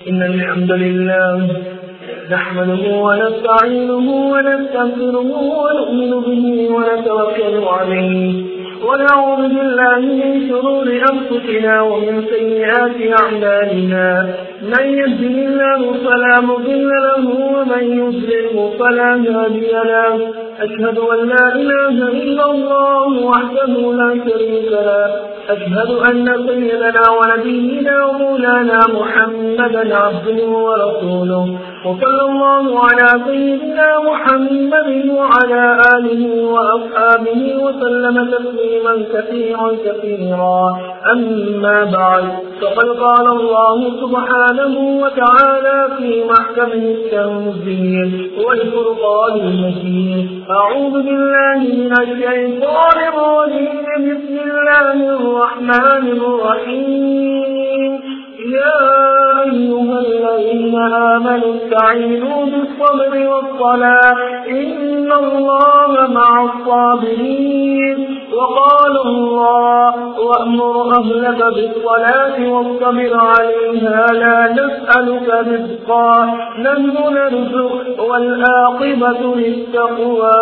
إن الحمد لله نحمده ونستعينه ونستغفره ونؤمن به ونتوكل عليه ونعوذ بالله من شرور أنفسنا ومن سيئات أعمالنا من يهده الله فلا مضل له ومن يضلله فلا هادي له أشهد أن لا إله إلا الله وحده لا شريك له أشهد أن سيدنا ونبينا ومولانا محمدا عبده ورسوله وصلى الله على سيدنا محمد وعلى آله وأصحابه وسلم تسليما كثيرا كثيرا أما بعد فقد قال الله سبحانه وتعالى في محكمه التنزيل والفرقان المجيد أعوذ بالله من الشيطان الرجيم بسم الله الرحمن الرحيم يا أيها الذين آمنوا استعينوا بالصبر والصلاة إن الله مع الصابرين وقال الله وأمر أهلك بالصلاة واصطبر عليها لا نسألك رزقا نحن نرزق والعاقبة للتقوى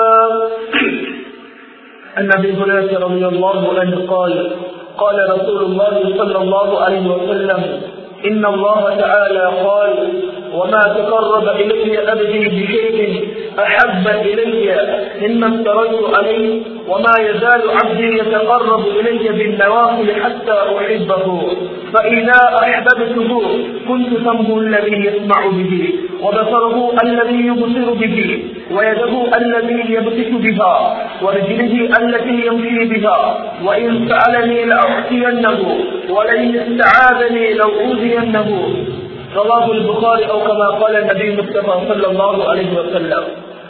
عن أبي هريرة رضي الله عنه قال قال رسول الله صلى الله عليه وسلم إن الله تعالى قال وما تقرب إلي أبدي بشيء أحب إلي مما افترضت عليه وما يزال عبدي يتقرب إلي بالنوافل حتى أحبه فإذا أحببته كنت سمه الذي يسمع به وبصره الذي يبصر به ويده الذي يبطش بها ورجله التي يمشي بها وإن سألني لأعطينه ولئن استعاذني لأوذينه رواه البخاري أو كما قال النبي المصطفى صلى الله عليه وسلم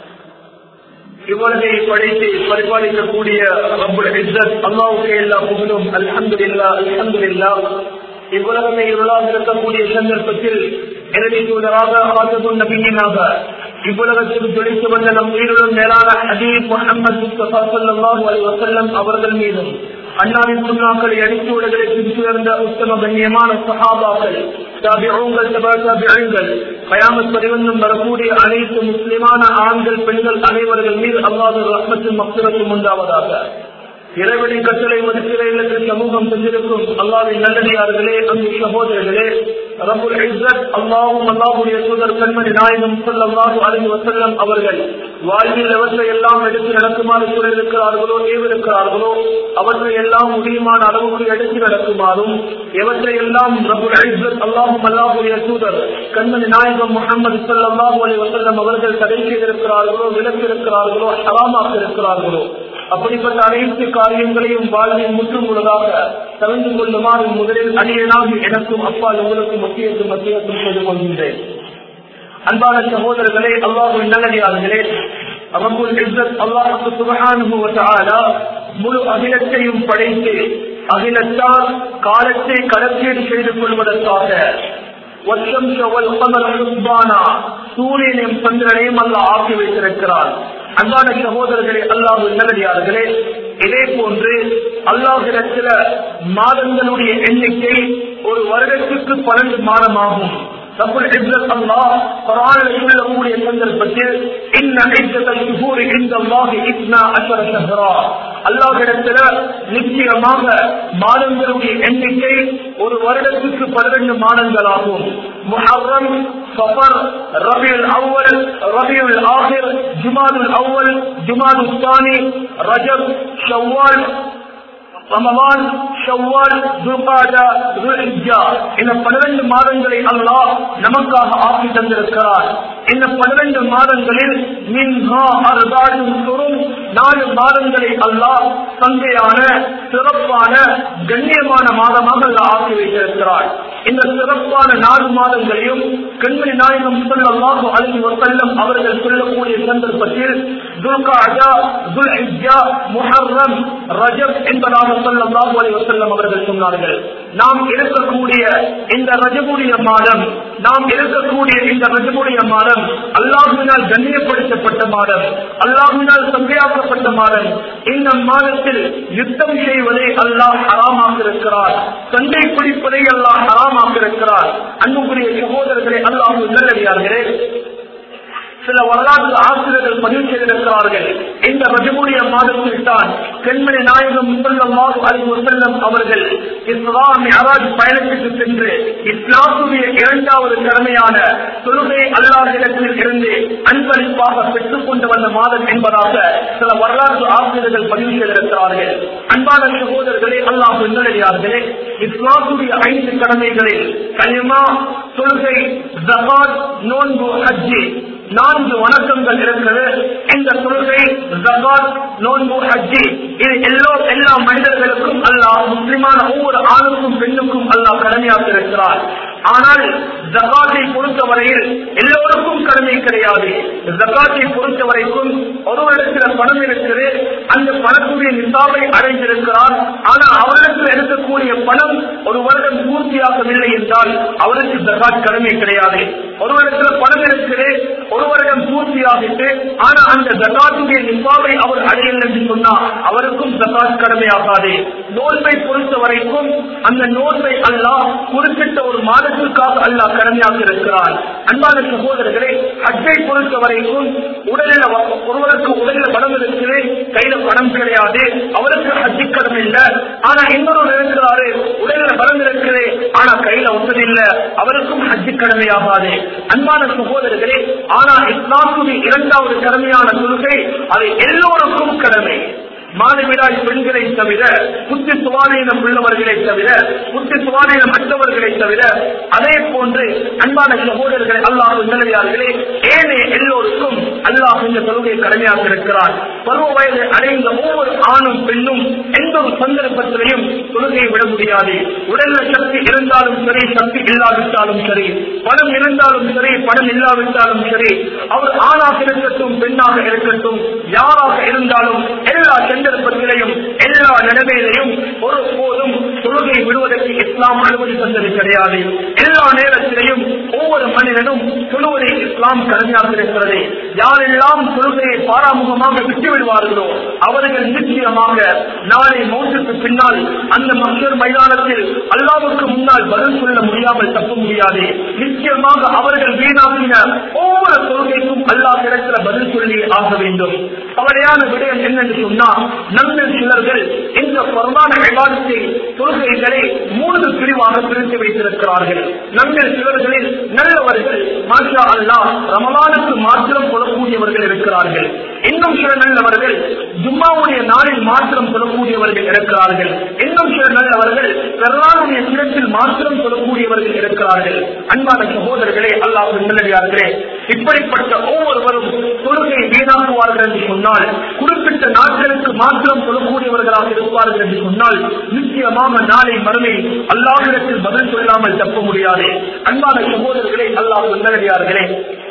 இவ்வளவை படைத்து பரிபாலிக்கக்கூடிய ரப்புல் இஸ்ஸத் அல்லாவுக்கு எல்லா புகழும் அல்ஹம்துலில்லா அல்ஹம்துலில்லா இவ்வுலகமே இருளாக இருக்கக்கூடிய சந்தர்ப்பத்தில் இறுதி தூதராக ஆசதும் நபியினாக இவ்வுலகத்தில் ஜொலித்து வந்த நம் உயிரிலும் மேலான ஹபீப் முகமது முஸ்தபா சல்லாஹூ அலி வசல்லம் அவர்கள் மீதும் அண்ணாவின் சுண்ணாக்களை அடித்து உலகளை பிடித்திருந்த உத்தம கண்ணியமான சஹாபாக்கள் தாபிகள் தாபிகள் கயாமத் பரிவந்தம் வரக்கூடிய அனைத்து முஸ்லிமான ஆண்கள் பெண்கள் அனைவர்கள் மீது அல்லாத ரத்னத்தின் மக்களுக்கும் உண்டாவதாக இறைவனின் கட்டளை மதிப்பிற இல்லத்தில் சமூகம் சென்றிருக்கும் அல்லாவின் நல்லடியார்களே அங்கு சகோதரர்களே ரபுல் இஸ்ஸத் அல்லாவும் அல்லாஹுடைய தூதர் கண்மணி நாயகம் சொல்லாஹு அலி வசல்லம் அவர்கள் வாழ்வில் எவற்றை எல்லாம் எடுத்து நடக்குமாறு கூறியிருக்கிறார்களோ ஏவிருக்கிறார்களோ அவற்றை எல்லாம் முடியுமான அளவுக்கு எடுத்து நடக்குமாறும் எவற்றை எல்லாம் ரபுல் இஸ்ஸத் அல்லாஹும் அல்லாஹுடைய தூதர் கண்மணி நாயகம் முகமது சொல்லாஹு அலி வசல்லம் அவர்கள் தடை செய்திருக்கிறார்களோ விலக்கிருக்கிறார்களோ ஹராமாக்க இருக்கிறார்களோ அப்படிப்பட்ட அனைத்து காரியங்களையும் வாழ்வில் முற்றும் முழுதாக தவிர்த்து கொள்ளுமாறு முதலில் அடியனாக எனக்கும் அப்பால் உங்களுக்கும் மத்தியத்தும் மத்தியத்தும் செய்து கொள்கின்றேன் அன்பான சகோதரர்களே அல்லாஹின் நல்லடியார்களே ரபுல் இஸ்ஸத் அல்லாஹுக்கு சுபஹானுபவத்தாலா முழு அகிலத்தையும் படைத்து அகிலத்தால் காலத்தை கலக்கீடு செய்து கொள்வதற்காக சூரியனையும் சந்திரனையும் அல்ல ஆக்கி வைத்திருக்கிறார் அன்பான சகோதரர்களே அல்லாஹு நல்லடியார்களே இதே போன்று அல்லாஹிடத்தில மாதங்களுடைய எண்ணிக்கை ஒரு வருடத்துக்கு பன்னெண்டு மாதமாகும் சொல்லக்கூடிய சந்தர்ப்பத்தில் அல்லாஹிடத்துல நிச்சயமாக மாதங்களுடைய எண்ணிக்கை ஒரு வருடத்துக்கு பன்னிரண்டு மாதங்களாகும் முஹர்ரம் சஃபர் ரபியுல் அவ்வல் ரபியுல் ஆஹிர் ஜுமாதுல் அவ்வல் ஜுமாதுல் தானி ரஜப் ஷவ்வால் ரமவான் ஷவ்வால் துல்காஜா துல்ஹிஜ்ஜா இந்த பன்னிரண்டு மாதங்களை அல்லாஹ் நமக்காக ஆக்கி தந்திருக்கிறார் இந்த பன்னிரண்டு மாதங்களில் மின்ஹா அறுதாடும் சுரும் நாலு மாதங்களை அல்லாஹ் சந்தையான சிறப்பான கண்ணியமான மாதமாக அல்லாஹ் ஆக்கி வைத்திருக்கிறார் இந்த சிறப்பான நாலு மாதங்களையும் கண்மணி நாயகம் சொல்லல்லாஹு அலி வசல்லம் அவர்கள் சொல்லக்கூடிய சந்தர்ப்பத்தில் துல்காஜா துல்ஹிஜ்ஜா முஹர்ரம் ரஜப் என்பதாக சொல்லல்லாஹு அலி வசல்லம் அவர்கள் சொன்னார்கள் நாம் இருக்கக்கூடிய இந்த ரஜபுடைய மாதம் நாம் இருக்கக்கூடிய இந்த ரஜபுடைய மாதம் அல்லாஹுவினால் கண்ணியப்படுத்தப்பட்ட மாதம் அல்லாஹுவினால் சந்தையாக்கப்பட்ட மாதம் இந்த மாதத்தில் யுத்தம் செய்வதை அல்லாஹ் ஹராமாக இருக்கிறார் சண்டை பிடிப்பதை அல்லாஹ் ஹராமாக இருக்கிறார் அன்புக்குரிய சகோதரர்கள் அல்லாஹ் நல்லடியார்களே சில வரலாற்று ஆசிரியர்கள் பதிவு செய்திருக்கிறார்கள் இந்த ரஜமுடைய மாதத்தில் தான் பெண்மணி நாயகம் முசல்லமாக அறிவு செல்லம் அவர்கள் இஸ்லாம் அராஜ் பயணத்துக்கு சென்று இஸ்லாத்துடைய இரண்டாவது கடமையான தொழுகை அல்லாஹிடத்தில் இருந்து அன்பளிப்பாக பெற்றுக் கொண்டு வந்த மாதம் என்பதாக சில வரலாற்று ஆசிரியர்கள் பதிவு செய்திருக்கிறார்கள் அன்பான சகோதரர்களே அல்லாஹ் முன்னடையார்களே இஸ்லாத்துடைய ஐந்து கடமைகளில் கனிமா தொழுகை ஜகாத் நோன்பு ஹஜ்ஜி நான்கு வணக்கங்கள் இருக்கிறது இந்த தொழுகை ஜகாத் நோன்பு ஹஜ்ஜி இது எல்லோ எல்லா மனிதர்களுக்கும் அல்லாஹ் முஸ்லிமான ஒவ்வொரு ஆணுக்கும் பெண்ணுக்கும் அல்லாஹ் கடமையாக இருக்கிறார் ஆனால் ஜகாத்தை பொறுத்தவரையில் எல்லோருக்கும் கடமை கிடையாது ஜகாத்தை பொறுத்தவரைக்கும் ஒருவரிடத்தில் பணம் இருக்குது அந்த பணத்துடைய நிசாவை அடைந்திருக்கிறார் ஆனால் அவரிடத்தில் இருக்கக்கூடிய பணம் ஒரு வருடம் பூர்த்தியாகவில்லை என்றால் அவருக்கு ஜகாத் கடமை கிடையாது ஒருவரிடத்தில் பணம் இருக்குது ஒரு வருடம் பூர்த்தியாகிட்டு ஆனா அந்த ஜகாத்துடைய நிசாவை அவர் அடையல் என்று சொன்னால் அவருக்கும் ஜகாத் கடமையாகாது நோன்பை பொறுத்த வரைக்கும் அந்த நோன்பை அல்லாஹ் குறிப்பிட்ட ஒரு மாதத்திற்காக அல்லாஹ் கடமையாக இருக்கிறார் அன்பான சகோதரர்களே ஹஜ்ஜை பொறுத்த வரைக்கும் உடலில் ஒருவருக்கு உடலில் பணம் இருக்குது கையில பணம் கிடையாது அவருக்கு ஹஜ்ஜி கடமை இல்லை ஆனா இன்னொரு இருக்கிறாரு உடலில் பணம் இருக்குது ஆனா கையில ஒன்றும் இல்லை அவருக்கும் ஹஜ்ஜி கடமையாகாது அன்பான சகோதரர்களே ஆனா இஸ்லாமுடைய இரண்டாவது கடமையான கொள்கை அது எல்லோருக்கும் கடமை மாதவிடாய் பெண்களை தவிர புத்தி சுவாதீனம் உள்ளவர்களை தவிர புத்தி சுவாதீனம் அற்றவர்களை தவிர அதே போன்று அன்பான சகோதரர்களை அல்லாஹ் நிலையார்களே ஏனைய எல்லோருக்கும் அல்லாஹ் இந்த தொழுகை கடமையாக இருக்கிறார் பருவ வயது அடைந்த ஒவ்வொரு ஆணும் பெண்ணும் எந்த ஒரு சந்தர்ப்பத்திலையும் தொழுகையை விட முடியாது உடல்ல சக்தி இருந்தாலும் சரி சக்தி இல்லாவிட்டாலும் சரி பணம் இருந்தாலும் சரி பணம் இல்லாவிட்டாலும் சரி அவர் ஆணாக இருக்கட்டும் பெண்ணாக இருக்கட்டும் யாராக இருந்தாலும் எல்லா சந்தர்ப்பத்திலையும் எல்லா நிலைமையிலையும் ஒரு போதும் தொழுகை விடுவதற்கு இஸ்லாம் அனுமதி தந்தது கிடையாது எல்லா நேரத்திலையும் ஒவ்வொரு மனிதனும் தொழுவதை இஸ்லாம் கடமையாக இருக்கிறது யாரெல்லாம் தொழுகையை பாராமுகமாக விட்டு விடுவார்களோ அவர்கள் நிச்சயமாக நாளை மௌத்துக்கு பின்னால் அந்த மக்கள் மைதானத்தில் அல்லாவுக்கு முன்னால் பதில் சொல்ல முடியாமல் தப்ப முடியாது நிச்சயமாக அவர்கள் வீணாக்கின ஒவ்வொரு தொழுகைக்கும் அல்லாஹ் இடத்துல பதில் சொல்லி ஆக வேண்டும் கவலையான விடயம் என்னென்று சொன்னால் நம்ம சிலர்கள் இந்த பரவான விவாதத்தை தொழுகைகளை மூன்று பிரிவாக பிரித்து வைத்திருக்கிறார்கள் நம்ம சிலர்களில் நல்லவர்கள் மாஷா அல்லாஹ் ரமலானுக்கு மாத்திரம் கொள்ளக்கூடியவர்கள் இருக்கிறார்கள் இன்னும் சில நல்லவர்கள் ஜும்மாவுடைய நாளில் மாத்திரம் சொல்லக்கூடியவர்கள் இருக்கிறார்கள் இன்னும் சில நல்லவர்கள் பெருளானுடைய தினத்தில் மாத்திரம் சொல்லக்கூடியவர்கள் இருக்கிறார்கள் அன்பான சகோதரர்களே அல்லாஹ் நல்லடியார்களே இப்படிப்பட்ட ஒவ்வொருவரும் தொழுகை வீணாக்குவார்கள் என்று சொன்னால் குறிப்பிட்ட நாட்களுக்கு மாத்திரம் சொல்லக்கூடியவர்களாக இருப்பார்கள் என்று சொன்னால் நிச்சயமாக நாளை மறுமை அல்லாஹிடத்தில் பதில் சொல்லாமல் தப்ப முடியாது அன்பான சகோதரர்களே அல்லாஹ் நல்லடியார்களே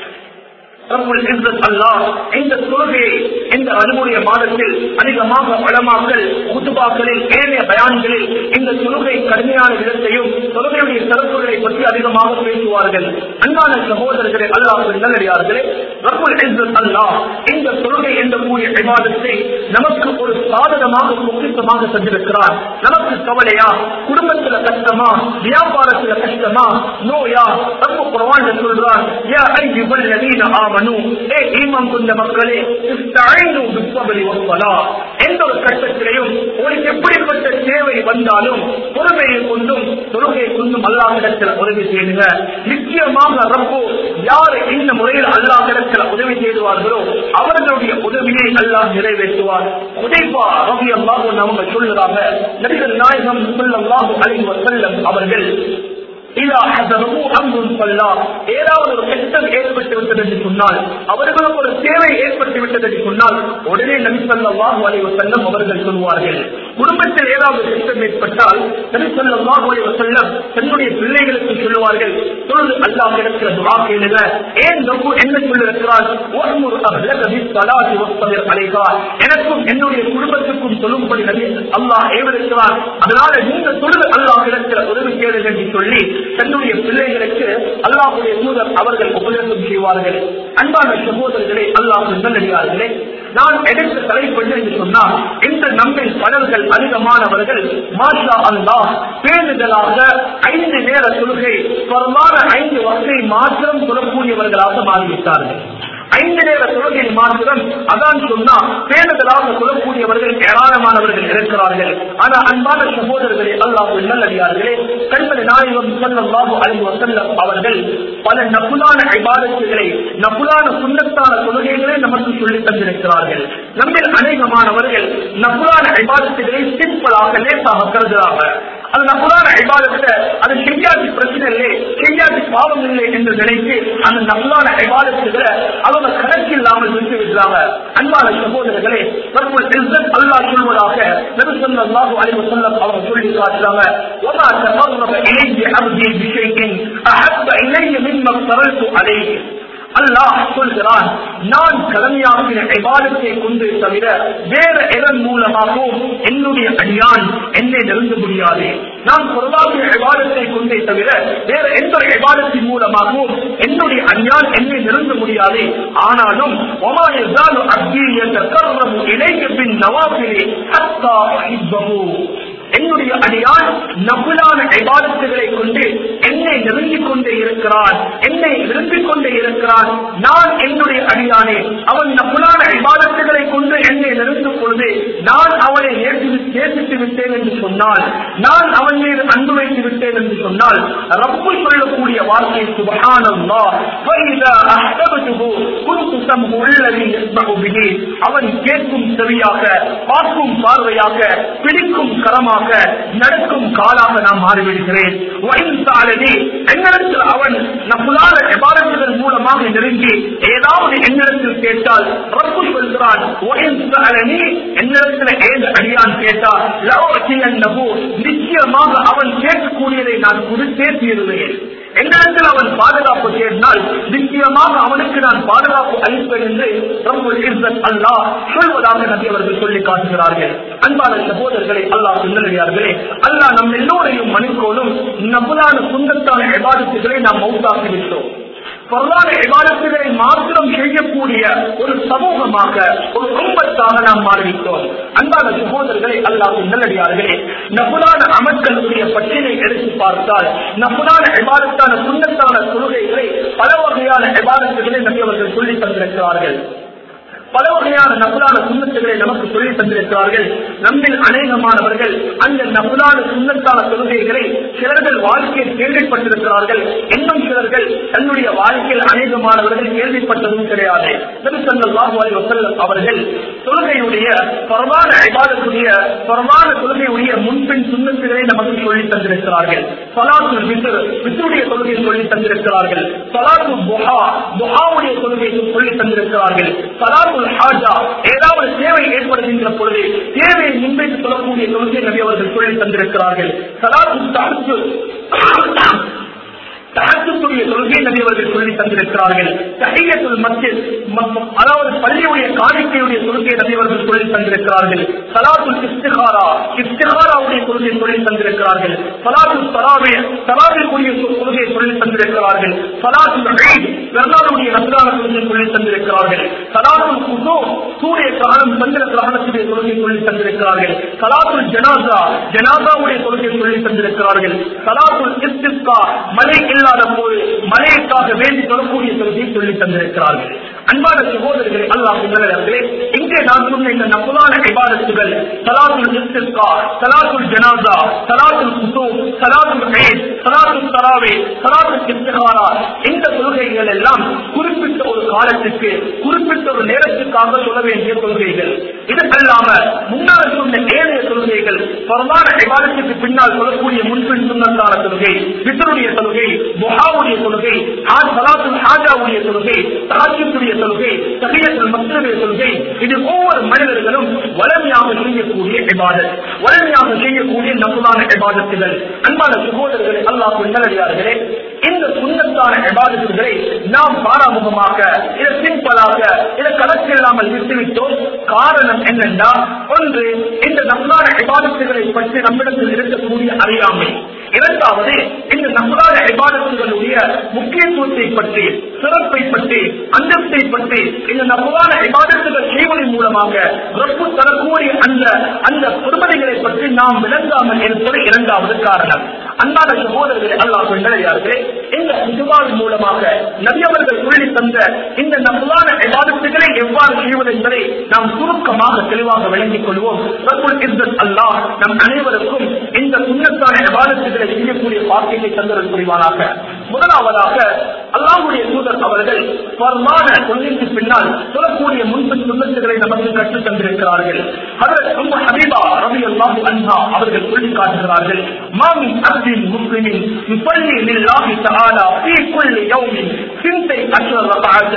ரப்புல் இஸ்ஸத் அல்லாஹ் இந்த தொழுகையை இந்த அனுமுடைய மாதத்தில் அதிகமாக வளமாக்கல் குத்துபாக்களில் ஏனைய பயான்களில் இந்த தொழுகை கடுமையான விதத்தையும் தொழுகையுடைய சிறப்புகளை பற்றி அதிகமாக பேசுவார்கள் அன்பான சகோதரர்களே அல்லாஹ் நல்லடியார்களே ரப்புல் இஸ்ஸத் அல்லாஹ் இந்த தொழுகை என்ற கூடிய விவாதத்தை நமக்கு ஒரு சாதகமாக முக்கியமாக தந்திருக்கிறார் நமக்கு கவலையா குடும்பத்துல கஷ்டமா வியாபாரத்துல கஷ்டமா நோயா ரப்பு குர்ஆன்ல சொல்றான் யா அய்யுஹல் லதீன ஆமனு ஏ ஈமான் கொண்ட மக்களே இஸ்தஈனு பிஸ்ஸப்ரி வஸ்ஸலா எந்த ஒரு கட்டத்திலையும் உங்களுக்கு எப்படிப்பட்ட தேவை வந்தாலும் பொறுமையை கொண்டும் தொழுகையை கொண்டும் அல்லாஹிடத்தில் உதவி செய்யுங்க நிச்சயமாக ரப்பு யார் இந்த முறையில் அல்லாஹிடத்தில் உதவி செய்துவார்களோ அவர்களுடைய உதவியை அல்லாஹ் நிறைவேற்றுவார் உதைப்பா ரவி அல்லாஹ் அவங்க சொல்லுறாங்க நபிகள் நாயகம் சொல்லல்லாஹு அலைஹி வஸல்லம் அவர்கள் ஏதாவது ஒரு கஷ்டம் ஏற்பட்டு விட்டது என்று சொன்னால் அவர்களுக்கு ஒரு தேவை ஏற்பட்டு விட்டது என்று சொன்னால் உடனே நபிசல்லாஹு அலைவ செல்லம் அவர்கள் சொல்வார்கள் குடும்பத்தில் ஏதாவது கஷ்டம் ஏற்பட்டால் நபிசல்லாஹு அலைவ செல்லம் தன்னுடைய பிள்ளைகளுக்கு சொல்லுவார்கள் தொழுது அல்லாஹ் இடத்துல துவா கேளுங்க ஏன் நம்பு என்ன சொல்லிருக்கிறார் எனக்கும் என்னுடைய குடும்பத்துக்கும் சொல்லும்படி நபி அல்லாஹ் ஏவருக்கிறார் அதனால நீங்க தொழுது அல்லாஹ் இடத்துல உதவி கேளுங்க என்று சொல்லி தன்னுடைய பிள்ளைகளுக்கு அல்லாஹுடைய தூதர் அவர்கள் உபயோகம் செய்வார்கள் அன்பான சகோதரர்களே அல்லாஹ் நல்லடியார்களே நான் எடுத்த தலைப்பட்டு என்று சொன்னால் இந்த நம்மில் பலர்கள் அதிகமானவர்கள் மாஷா அல்லாஹ் பேணுதலாக ஐந்து நேர தொழுகை பரவான ஐந்து வகை மாத்திரம் தொழ சொல்லக்கூடியவர்களாக மாறிவிட்டார்கள் ஐந்து நேர தொழுகையில் மாத்திரம் அதான் சொன்னா பேணுதலாக சொல்லக்கூடியவர்கள் ஏராளமானவர்கள் இருக்கிறார்கள் ஆனா அன்பான சகோதரர்களே அல்லாஹ் நல்லடியார்களே கண்மணி நாயகம் சொல்லல்லாஹு அலைஹி வஸல்லம் அவர்கள் பல நபுலான ஐபாதத்துகளை நபுலான சுண்ணத்தான தொழுகைகளை நமக்கு சொல்லித் தந்திருக்கிறார்கள் நம்மில் அநேகமானவர்கள் நபுலான ஐபாதத்துகளை சிம்பிளாக லேசாக கருதுகிறாங்க அது நபுலான ஐபாதத்தை அது செய்யாதி பிரச்சனை இல்லை செய்யாதி பாவம் இல்லை என்று நினைத்து அந்த நபுலான ஐபாதத்துகளை அவங்க கணக்கில்லாமல் விட்டு விடுறாங்க அன்பான சகோதரர்களே ரப்புல் இஸ்ஸத் அல்லாஹ் சொல்வதாக நபி ஸல்லல்லாஹு அலைஹி வஸல்லம் அவங்க சொல்லி காட்டுறாங்க وما تقرب الي عبدي بشيء احب الي مما افترضت عليه அல்லாஹ் சொல்கிறான் நான் கடமையாக்கின இபாதத்தை கொண்டு தவிர வேற எதன் மூலமாகவும் என்னுடைய அடியான் என்னை நெருங்க முடியாது நான் பொருளாதார இபாதத்தை கொண்டே தவிர வேற எந்த இபாதத்தின் மூலமாகவும் என்னுடைய அடியான் என்னை நெருங்க முடியாது ஆனாலும் ஒமாயதான் அக்னி என்ற கர்வம் இணைய பின் நவாபிலே ஹத்தா அஹிப்பஹு என்னுடைய அடியான் நபுலான ஐபாதத்துகளை கொண்டு என்னை நெருங்கிக் கொண்டே இருக்கிறான் என்னை விரும்பிக் கொண்டே இருக்கிறான் நான் என்னுடைய அடியானே அவன் நபுலான ஐபாதத்துகளை கொண்டு என்னை நெருங்கும் பொழுது நான் அவனை நேசித்து நேசித்து விட்டேன் என்று சொன்னால் நான் அவன் மீது அன்பு வைத்து விட்டேன் என்று சொன்னால் ரப்பு சொல்லக்கூடிய வார்த்தை சுபஹானல்லா فَإِذَا أَحْبَبْتُهُ كُنْتُ سَمْعُهُ الَّذِي يَسْمَعُ بِهِ அவன் கேட்கும் செவியாக பார்க்கும் பார்வையாக பிடிக்கும் கரமாக நடக்கும் காலாக நான் மாறிவிடுகிறேன் வயசாலனி என்னிடத்தில் அவன் நம்புலாத விவாதத்தின் மூலமாக நெருங்கி ஏதாவது என்னிடத்தில் கேட்டால் ரப்பு சொல்கிறான் வயசாலனி என்னிடத்தில் ஏது அடியான் கேட்டால் லவத்தியன்னபு நிச்சயமாக அவன் கேட்கக்கூடியதை நான் கொடுத்தே தீருவேன் என்னிடத்தில் அவன் பாதுகாப்பு தேடினால் நிச்சயமாக அவனுக்கு நான் பாதுகாப்பு அளிப்பேன் என்று ரப்புல் இஸ்ஸத் அல்லாஹ் சொல்வதாக நபி அவர்கள் சொல்லி காட்டுகிறார்கள் அன்பான சகோதரர்களை அல்லாஹ் சொல்லுகிறார்களே அல்லாஹ் நம் எல்லோரையும் மனுக்கோனும் நம்புலான சுந்தத்தான விவாதத்துகளை நாம் மௌத்தாக்கி விட்டோம் பொருளாதார விவாதத்துகளை மாத்திரம் செய்யக்கூடிய ஒரு சமூகமாக ஒரு குடும்பத்தாக நாம் மாறிவிட்டோம் அன்பான சகோதரர்களை அல்லாஹ் நல்லடியார்களே நபுலான அமல்களுடைய பட்டியலை எடுத்து பார்த்தால் நபுலான விவாதத்தான சுண்ணத்தான கொள்கைகளை பல வகையான விவாதத்துகளை நபி அவர்கள் சொல்லி தந்திருக்கிறார்கள் பல வகையான நபுலான சுண்ணத்துகளை நமக்கு சொல்லி தந்திருக்கிறார்கள் நம்மில் அநேகமானவர்கள் அந்த நபுலான சுண்ணத்தான கொள்கைகளை சிலர்கள் வாழ்க்கையில் கேள்விப்பட்டிருக்கிறார்கள் இன்னும் சிலர்கள் தன்னுடைய வாழ்க்கையில் அநேகமானவர்கள் கேள்விப்பட்டதும் கிடையாது நபிசல்லாஹு அலைஹி வஸல்லம் அவர்கள் தொழுகையுடைய பரவான ஐபாதத்துடைய பரவான தொழுகையுடைய முன்பின் சுண்ணத்துகளை நமக்கு சொல்லி தந்திருக்கிறார்கள் சலாத்துல் வித்ர் வித்ருடைய தொழுகையை சொல்லி தந்திருக்கிறார்கள் சலாத்து புஹா புஹாவுடைய தொழுகையை சொல்லி தந்திருக்கிறார்கள் சலாத்து ஹாஜா ஏதாவது தேவை ஏற்படுகின்ற பொழுது தேவையை முன்வைத்து சொல்லக்கூடிய தொழுகை நபி அவர்கள் சொல்லி தந்திருக்கிறார்கள் சலாத்து தகத்துடைய தொழுகை நபி அவர்கள் சொல்லி தந்திருக்கிறார்கள் தகையத்துல் மஸ்ஜித் அதாவது பள்ளியுடைய காணிக்கையுடைய தொழுகை நபி அவர்கள் சொல்லி தந்திருக்கிறார்கள் சலாத்துல் இஸ்திகாரா இஸ்திகாராவுடைய கொள்கை சொல்லி தந்திருக்கிறார்கள் சலாத்துல் தராவே தராவிற்குரிய கொள்கையை சொல்லி தந்திருக்கிறார்கள் சலாத்துல் ஈத் பெருநாளுடைய ரமலான கொள்கை சொல்லி தந்திருக்கிறார்கள் சலாத்துல் குசோ சூரிய கிரகணம் சந்திர கிரகணத்துடைய கொள்கை சொல்லி தந்திருக்கிறார்கள் சலாத்துல் ஜனாசா ஜனாசாவுடைய கொள்கை சொல்லி தந்திருக்கிறார்கள் சலாத்துல் இஸ்திஸ்கா மழை இல்லாத போது மழைக்காக வேண்டி தொடரக்கூடிய கொள்கையை சொல்லி தந்திருக்கிறார்கள் அன்பான சகோதரர்களே அல்லாஹ் நல்லவர்களே இங்கே நான் சொன்ன இந்த நபுலான இபாதத்துகள் சலாத்துல் இஸ்திஸ்கா சலாத்துல் ஜனாசா சலாத்துல் குசோ சலாத்துல் ஈத் சலாத்துல் தராவே சலாத்துல் இஸ்திகாரா இந்த கொள்கைகள் எல்லாம் குறிப்பிட்ட ஒரு காலத்துக்கு குறிப்பிட்ட ஒரு நேரத்துக்காக சொல்ல வேண்டிய கொள்கைகள் இது அல்லாம முன்னால் சொன்ன ஏழைய கொள்கைகள் பரவான விவாதத்துக்கு பின்னால் சொல்லக்கூடிய முன்பின் சுண்ணத்தான கொள்கை வித்தருடைய கொள்கை முஹாவுடைய கொள்கை சலாத்துல் ஹாஜாவுடைய கொள்கை தாஜித்துடைய கொள்கை தகையத்தில் மக்களுடைய கொள்கை இது ஒவ்வொரு மனிதர்களும் வலிமையாக செய்யக்கூடிய விவாதம் வலிமையாக செய்யக்கூடிய நம்புதான விவாதத்துகள் அன்பான சகோதரர்களை அல்லாஹ் நல்லடியார்களே இந்த சுண்ணத்தான விவாதத்துகளை நாம் பாராமுகமாக இதை சிம்பிளாக இதை கணக்கில்லாமல் விட்டுவிட்டோம் காரணம் என்னென்றா ஒன்று இந்த நம்புதான விவாதத்துகளை பற்றி நம்மிடத்தில் இருக்கக்கூடிய அறியாமை இரண்டாவது இந்த நம்புதான விவாதத்துகளுடைய முக்கியத்துவத்தை பற்றி சிறப்பை பற்றி அந்தஸ்தை பற்றி இந்த நம்புதான விவாதத்துகள் செய்வதன் மூலமாக ரப்பு தரக்கூடிய அந்த அந்த பொறுமதிகளை பற்றி நாம் விளங்காமல் இருப்பது இரண்டாவது காரணம் அன்பான சகோதரர்களே அல்லாஹ் நல்லே இந்த சுஜுபாவின் மூலமாக நபி அவர்கள் சொல்லி தந்த இந்த நம்பலான விவாதத்துகளை எவ்வாறு செய்வது என்பதை நாம் சுருக்கமாக தெளிவாக விளங்கிக் கொள்வோம் ரப்புல் இஸ்ஸத் அல்லாஹ் நம் அனைவருக்கும் இந்த சுண்ணத்தான விவாதத்துகளை செய்யக்கூடிய பாக்கியத்தை தந்தரல் புரிவானாக முதலாவதாக அல்லாஹுடைய தூதர் அவர்கள் பரமான கொள்கைக்கு பின்னால் சொல்லக்கூடிய முன்பின் சுண்ணத்துகளை நமக்கு கற்றுத் தந்திருக்கிறார்கள் அதற்கு ரொம்ப ஹபீபா ரவி அல்லாஹு அன்ஹா அவர்கள் சொல்லி காட்டுகிறார்கள் மாமி அப்தின் முஸ்லிமின் يصلي لله تعالى في كل يوم سنتي عشر ركعة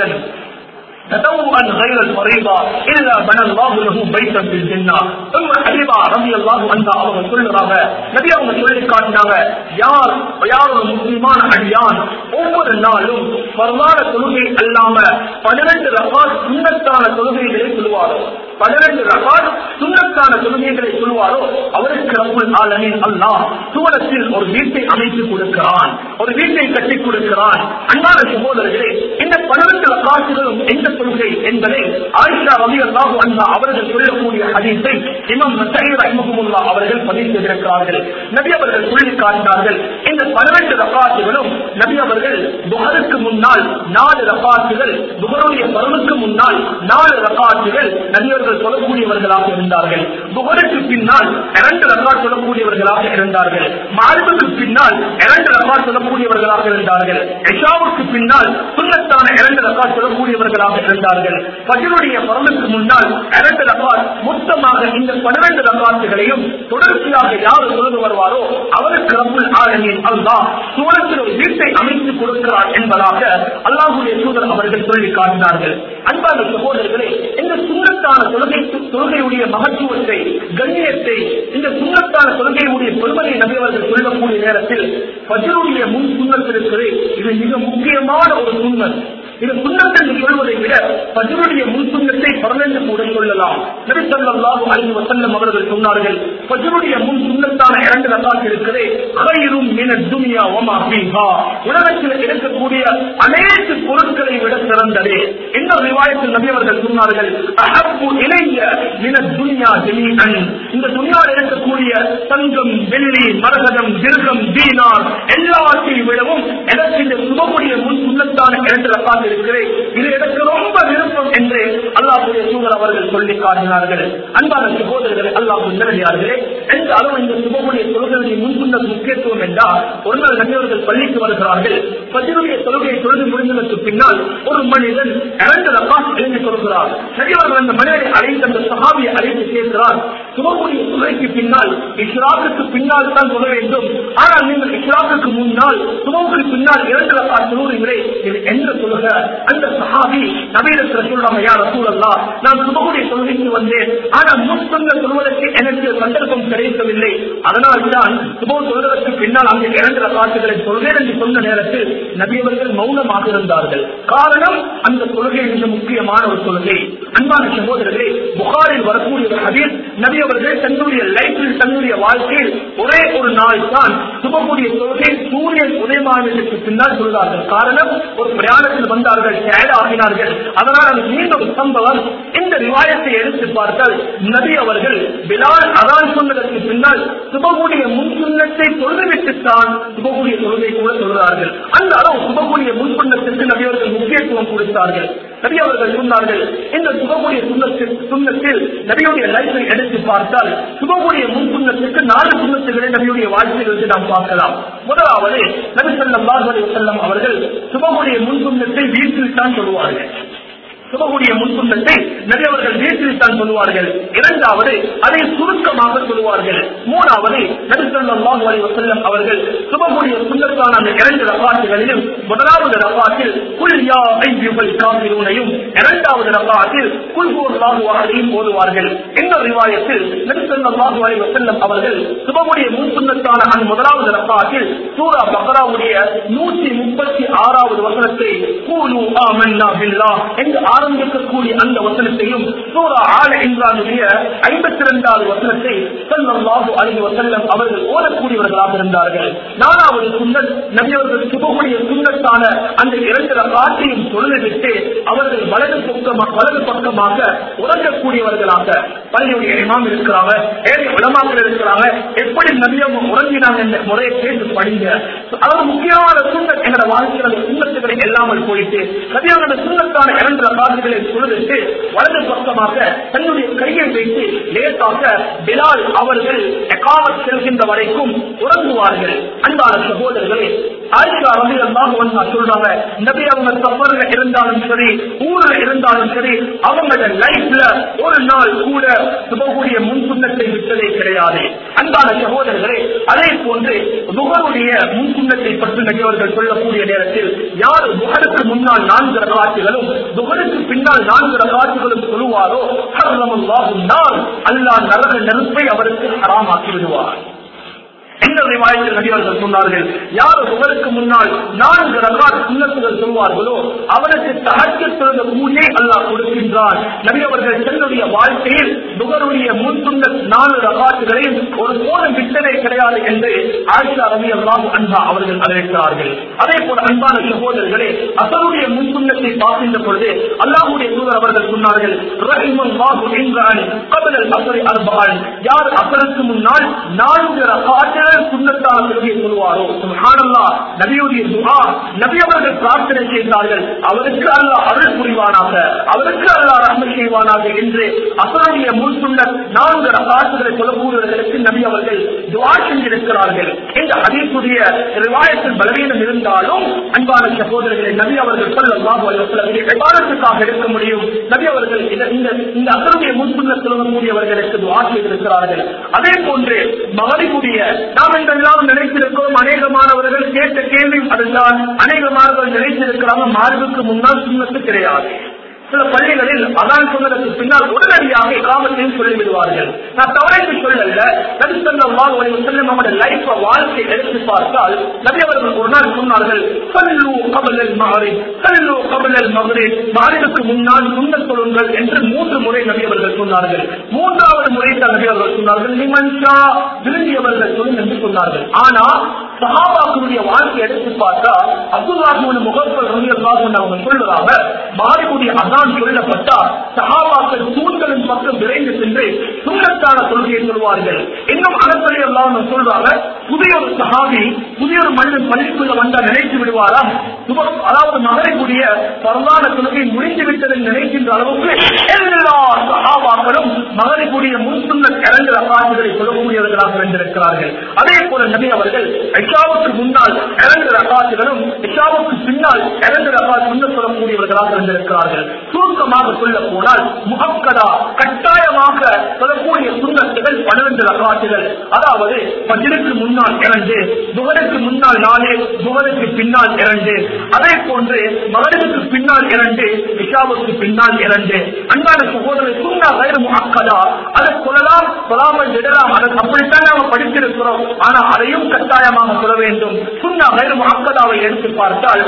تطوعا غير الفريضة إلا بنى الله له بيتا في الجنة ثم حبيبا رضي الله عنها அவங்க சொல்லுறாங்க நபி அவங்க சொல்லி காட்டினாங்க யார் யார் ஒரு முஸ்லிமான அடியான் ஒவ்வொரு நாளும் பரவான தொழுகை அல்லாம பன்னிரண்டு ரகாத் சுண்ணத்தான தொழுகைகளை சொல்லுவாரோ பன்னிரண்டு ரகாத் சுண்ணத்தான தொழுகைகளை சொல்லுவாரோ அவருக்கு ரப்புல் ஆலமின் அல்லாஹ் சூழத்தில் ஒரு வீட்டை அமைத்து கொடுக்கிறான் ஒரு வீட்டை கட்டி கொடுக்கிறான் அன்பான சகோதரர்களே இந்த பன்னிரண்டு ரகாத்துகளும் எந்த கொள்கை என்பதை ஆயிஷா ரவி அல்லாஹு அண்ணா அவர்கள் சொல்லக்கூடிய ஹதீஸை இமாம் நசீர் ரஹ்மஹுல்லா அவர்கள் பதிவு செய்திருக்கிறார்கள் நபி அவர்கள் சொல்லி காட்டினார்கள் இந்த பன்னிரண்டு ரகாத்துகளும் நபி அவர்கள் புகருக்கு முன்னால் நாலு ரகாத்துகள் புகருடைய பருவுக்கு முன்னால் நாலு ரகாத்துகள் நபி அவர்கள் சொல்லக்கூடியவர்களாக இருந்தார்கள் புகருக்கு பின்னால் இரண்டு ரகாத் சொல்லக்கூடியவர்களாக இருந்தார்கள் மார்புக்கு பின்னால் இரண்டு ரகாத் சொல்லக்கூடியவர்களாக இருந்தார்கள் எஷாவுக்கு பின்னால் சுண்ணத்தான இரண்டு ரகாத் சொல்லக்கூடியவர்களாக இருந்தார்கள் பஜருடைய பரலுக்கு முன்னால் இரண்டு ரகாத் மொத்தமாக இந்த பன்னிரண்டு ரகாத்துகளையும் தொடர்ச்சியாக யார் சொல்லுது வருவாரோ அவருக்கு ரப்புல் ஆலமின் அல்லாஹ் சூழத்தில் ஒரு வீட்டை அமைத்து கொடுக்கிறார் என்பதாக அல்லாஹுடைய தூதர் அவர்கள் சொல்லி காட்டினார்கள் அன்பான சகோதரர்களே இந்த சுண்ணத்தான தொழுகை தொழுகையுடைய மகத்துவத்தை கண்ணியத்தை இந்த சுண்ணத்தான தொழுகையுடைய பெருமையை நபி அவர்கள் சொல்லக்கூடிய நேரத்தில் பஜருடைய முன் சுண்ணத்தில் இருக்கிறது இது மிக முக்கியமான ஒரு சுண்ணம் இது சுண்ணத் என்று சொல்வதை விட பஜருடைய முன் சுண்ணத்தை பரலென்று கூட சொல்லலாம் நபி ஸல்லல்லாஹு அலைஹி வஸல்லம் அவர்கள் சொன்னார்கள் பஜருடைய முன் சுண்ணத்தான இரண்டு ரகாத் இருக்கிறது கைரும் மின துன்யா வமா ஃபீஹா உலகத்தில் இருக்கக்கூடிய அனைத்து பொருட்களை விட சிறந்தது இன்னொரு ரிவாயத்தில் நபி அவர்கள் சொன்னார்கள் அஹப்பு இலைய மின துன்யா ஜமீஅன் இந்த துன்யாவில் இருக்கக்கூடிய தங்கம் வெள்ளி மரகதம் திருகம் தீனார் எல்லாத்தையும் விடவும் எனக்கு இந்த சுபமுடைய முன் சுண்ணத்தான இரண்டு ரகாத் இருக்கிறேன் இது எனக்கு ரொம்ப விருப்பம் என்று அல்லாஹுடைய தூதர் அவர்கள் சொல்லி காட்டினார்கள் அன்பான சகோதரர்கள் அல்லாஹ் நிலையார்களே எந்த அளவு இந்த சுபமுடைய தொழுகையை முன்சுண்ண முக்கியத்துவம் என்றால் ஒரு நாள் நபியவர்கள் பள்ளிக்கு வருகிறார்கள் பஜருடைய தொழுகையை தொழுது முடிந்ததற்கு பின்னால் ஒரு மனிதன் இரண்டு ரகாத் எழுதி சொல்கிறார் நபியவர்கள் அந்த மனிதனை அழைத்து அந்த சகாபியை அழைத்து கேட்கிறார் சுபமுடைய தொழுகைக்கு பின்னால் இஸ்லாத்துக்கு பின்னால் தான் சொல்ல வேண்டும் ஆனால் நீங்கள் இஸ்லாத்துக்கு முன்னால் சுபமுக்கு பின்னால் இரண்டு ரகாத் தொழுகிறீங்களே இது என்ற தொழுக அந்த சஹாபி நபீரத்தில் சொல்றாங்க யார் ரசூலல்லா நான் சுபகுடைய தொழுகைக்கு வந்தேன் ஆனால் முஸ்லிம்கள் சொல்வதற்கு எனக்கு சந்தர்ப்பம் கிடைக்கவில்லை அதனால் தான் சுபோ சொல்வதற்கு பின்னால் அங்கே இரண்டு ரகாத்துகளை சொல்வேன் என்று சொன்ன நேரத்தில் நபியவர்கள் மௌனமாக இருந்தார்கள் காரணம் அந்த தொழுகை மிக முக்கியமான ஒரு தொழுகை அன்பான சகோதரர்களே புகாரில் வரக்கூடிய ஒரு ஹதீஸ் நபி அவர்கள் தன்னுடைய லைஃபில் தன்னுடைய வாழ்க்கையில் ஒரே ஒரு நாள் தான் சுபகுடைய தொழுகை சூரியன் உதயமானதற்கு பின்னால் சொல்கிறார்கள் காரணம் ஒரு பிரயாணத்தில் வந்தார்கள் டயர்ட் ஆகினார்கள் அதனால் அது மீண்டும் சம்பவம் இந்த ரிவாயத்தை எடுத்து பார்த்தால் நபி அவர்கள் பிலால் அதான் சொன்னதற்கு பின்னால் சுபகுடைய முன் சுண்ணத்தை தொழுதுவிட்டுத்தான் சுபகுடைய தொழுகை கூட சொல்கிறார்கள் அந்த அளவு சுபகுடைய முன் சுண்ணத்திற்கு நபி அவர்கள் முக்கியத்துவம் கொடுத்தார்கள் நபி அவர்கள் சொன்னார்கள் இந்த சுபகுடைய சுண்ணத்தில் சுண்ணத்தில் நபியுடைய லைஃபை எடுத்து பார்த்தால் சுபகுடைய முன் சுண்ணத்திற்கு நாலு சுண்ணத்துகளை நபியுடைய வாழ்க்கையில் வந்து நாம் பார்க்கலாம் முதலாவது நபி ஸல்லல்லாஹு அலைஹி வஸல்லம் அவர்கள் சுபகுடைய முன் சுண்ணத்தை வீட்டில் தான் சொல்லுவார்கள் சுபகுடைய முன்சுண்ணத்தை நபி அவர்கள் வீட்டில் தான் சொல்லுவார்கள் இரண்டாவது அதை சுருக்கமாக சொல்லுவார்கள் மூணாவது நபி ஸல்லல்லாஹு அலைஹி வஸல்லம் அவர்கள் சுபகுடைய சுண்ணத்தான அந்த இரண்டு ரகாத்துகளிலும் முதலாவது ரகாத்தில் குல் யா ஐயுகள் காபிரூனையும் இரண்டாவது ரகாத்தில் குல் ஹுவல்லாஹு அஹதையும் ஓதுவார்கள் இந்த ரிவாயத்தில் நபி ஸல்லல்லாஹு அலைஹி வஸல்லம் அவர்கள் சுபகுடைய முன்சுண்ணத்தான அந்த முதலாவது ரகாத்தில் சூரா பக்ராவுடைய நூற்றி முப்பத்தி ஆறாவது வசனத்தை கூலு ஆமன்னா பில்லாஹ் என்று ஆரம்ப ஆரம்பிக்கக்கூடிய அந்த வசனத்தையும் சூரா ஆல இம்ரானுடைய ஐம்பத்தி இரண்டாவது வசனத்தை ஸல்லல்லாஹு அலைஹி வஸல்லம் அவர்கள் ஓதக்கூடியவர்களாக இருந்தார்கள் நாலாவது சுன்னத் நபியவர்கள் சுபகுடைய சுன்னத்தான அந்த இரண்டு காட்சியும் சொல்லிவிட்டு அவர்கள் வலது பக்கமாக வலது பக்கமாக உறங்கக்கூடியவர்களாக பள்ளியுடைய இமாம் இருக்கிறாங்க ஏழை உலமாக்கள் இருக்கிறாங்க எப்படி நபியம் உறங்கினாங்க என்ற முறையை கேட்டு படிங்க அதாவது முக்கியமான சுண்ணத் எங்களோட வாழ்க்கையில் அந்த சுண்ணத்துகளை இல்லாமல் போயிட்டு நபியோட சுண்ணத்தான இரண்டு காட்சிகளை சொல்லிட்டு வலது பக்கமாக தன்னுடைய கையை வைத்து லேசாக பிலால் அவர்கள் எகாமத் செல்கின்ற வரைக்கும் உறங்குவார்கள் அன்பான சகோதரர்களே ஆயிஷா ரவி அல்லாஹ் சொல்றாங்க நபி அவங்க சஃபர்ல இருந்தாலும் சரி ஊர்ல இருந்தாலும் சரி அவங்களோட லைஃப்ல ஒரு நாள் கூட சுபகுடைய முன் சுண்ணத்தை விட்டதே கிடையாது அன்பான சகோதரர்களே அதே போன்று புகருடைய முன் சுண்ணத்தை பற்றி நபியவர்கள் சொல்லக்கூடிய நேரத்தில் யார் புகருக்கு முன்னால் நான்கு காட்சிகளும் புகருக்கு பின்னால் நான்கு காட்சிகளும் சொல்லுவாரோ ஹர்ரமல்லாஹும் நாள் அல்லாஹ் நரக நெருப்பை அவருக்கு ஹராமாக்கி விடுவார் இந்த ரிவாயத்தில் நபியவர்கள் சொன்னார்கள் யார் புகருக்கு முன்னால் நான்கு ரகாத் சுண்ணத்துகள் சொல்வார்களோ அவனுக்கு தகச்சு பிறந்த கூலியை அல்லாஹ் கொடுக்கின்றான் நபியவர்கள் தன்னுடைய வாழ்க்கையில் புகருடைய முன் சுண்ண நாலு ரகாத்துகளையும் ஒரு போதும் விட்டதே கிடையாது என்று ஆயிஷா ரவி அல்லாம் அன்பா அவர்கள் அறிவிக்கிறார்கள் அதே போல அன்பான சகோதரர்களே அசருடைய முன் சுண்ணத்தை பார்க்கின்ற பொழுது அல்லாஹுடைய தூதர் அவர்கள் சொன்னார்கள் ரஹிமன் வாகு இன்றான் கபலல் அசரை அர்பான் யார் அசருக்கு முன்னால் நான்கு ரகாத்துகள் சுண்ணத்தான தொழுகையை சொல்வாரோ சுப்ஹானல்லாஹ் நபியுடைய துஆ நபி அவர்கள் பிரார்த்தனை செய்தார்கள் அவருக்கு அல்லாஹ் அருள் புரிவானாக அவருக்கு அல்லாஹ் ரஹ்மத் செய்வானாக என்று அசருடைய முன் சுன்னத் நான்கு ரகாத்துகளை சொல்லக்கூடியவர்களுக்கு நபி அவர்கள் துஆ செஞ்சிருக்கிறார்கள் இந்த ஹதீஸுடைய ரிவாயத்தில் பலவீனம் இருந்தாலும் அன்பான சகோதரர்களை நபி அவர்கள் ஸல்லல்லாஹு அலைஹி வஸல்லம் இபாதத்துக்காக எடுக்க முடியும் நபி அவர்கள் இந்த இந்த- இந்த அசருடைய முன் சுன்னத் சொல்லக்கூடியவர்களுக்கு துஆ செய்திருக்கிறார்கள் அதே போன்று மகரிபுடைய நாம் என்றெல்லாம் நினைத்திருக்கிறோம் அநேகமானவர்கள் கேட்ட கேள்வி அதுதான் அநேகமானவர்கள் நினைத்திருக்கிறாங்க மார்புக்கு முன்னால் சுண்ணத்து கிடையாது சில பள்ளிகளில் அதான் சொன்னதற்கு பின்னால் உடனடியாக இக்காமத்தையும் சொல்லிவிடுவார்கள் நான் தவறைக்கு சொல்லல நபி ஸல்லல்லாஹு அலைஹி வஸல்லம் நம்முடைய லைஃப் வாழ்க்கை எடுத்து பார்த்தால் நபி அவர்கள் ஒரு நாள் சொன்னார்கள் சல்லு கபலல் மகரிப் சல்லு கபலல் மகரிப் மகரிபுக்கு முன்னால் சுண்ணத் தொழுங்கள் என்று மூன்று முறை நபி அவர்கள் சொன்னார்கள் மூன்றாவது முறை தான் நபி அவர்கள் சொன்னார்கள் நிமன்ஷா விரும்பியவர்கள் சொல்லும் என்று சொன்னார்கள் ஆனா சஹாபாக்களுடைய வாழ்க்கை எடுத்து பார்த்தா அப்துல்லாஹின் முகப்பல் ரலியல்லாஹு அவங்க சொல்லுறாங்க மாறிக்கூடிய அதான் சொல்லப்பட்டா சஹாபாக்கள் தூண்களின் பக்கம் விரைந்து சென்று சுண்ணத்தான தொழுகையை சொல்வார்கள் இன்னும் அனப்பலி எல்லாம் சொல்றாங்க புதிய ஒரு சஹாபி புதிய ஒரு மனிதன் பள்ளிக்குள்ள வந்தா நினைத்து விடுவாராம் சுப- அதாவது மகரைக்குரிய பரவான தொழுகை முடிந்து விட்டதை நினைக்கின்ற அளவுக்கு எல்லா சஹாபாக்களும் மகரைக்குரிய முன்சுண்ண இரண்டு ரகாசுகளை சொல்லக்கூடியவர்களாக இருந்திருக்கிறார்கள் அதே போல நபி அவர்கள் இஷாவுக்கு முன்னால் இரண்டு ரகாசுகளும் இஷாவுக்கு பின்னால் இரண்டு ரகா சுண்ண சொல்லக்கூடியவர்களாக இருந்திருக்கிறார்கள் சுருக்கமாக சொல்ல போனால் முகக்கதா கட்டாயமாக சொல்லக்கூடிய சுண்ணத்துகள் பன்னிரண்டு ரகாசுகள் அதாவது பதிலுக்கு முன்னால் இரண்டு துவருக்கு முன்னால் நாலு துவருக்கு பின்னால் இரண்டு அதே போன்று மகனுக்கு பின்னால் இரண்டு இஷாவுக்கு பின்னால் இரண்டு அன்பான சகோதரர் சுண்ணா வயிறு முகக்கதா அதை சொல்லலாம் சொல்லாமல் விடலாம் அதை அப்படித்தான் நாம படித்திருக்கிறோம் ஆனா அதையும் கட்டாயமாக சொல்ல வேண்டும் சுண்ணா வயிறு முகக்கதாவை எடுத்து பார்த்தால்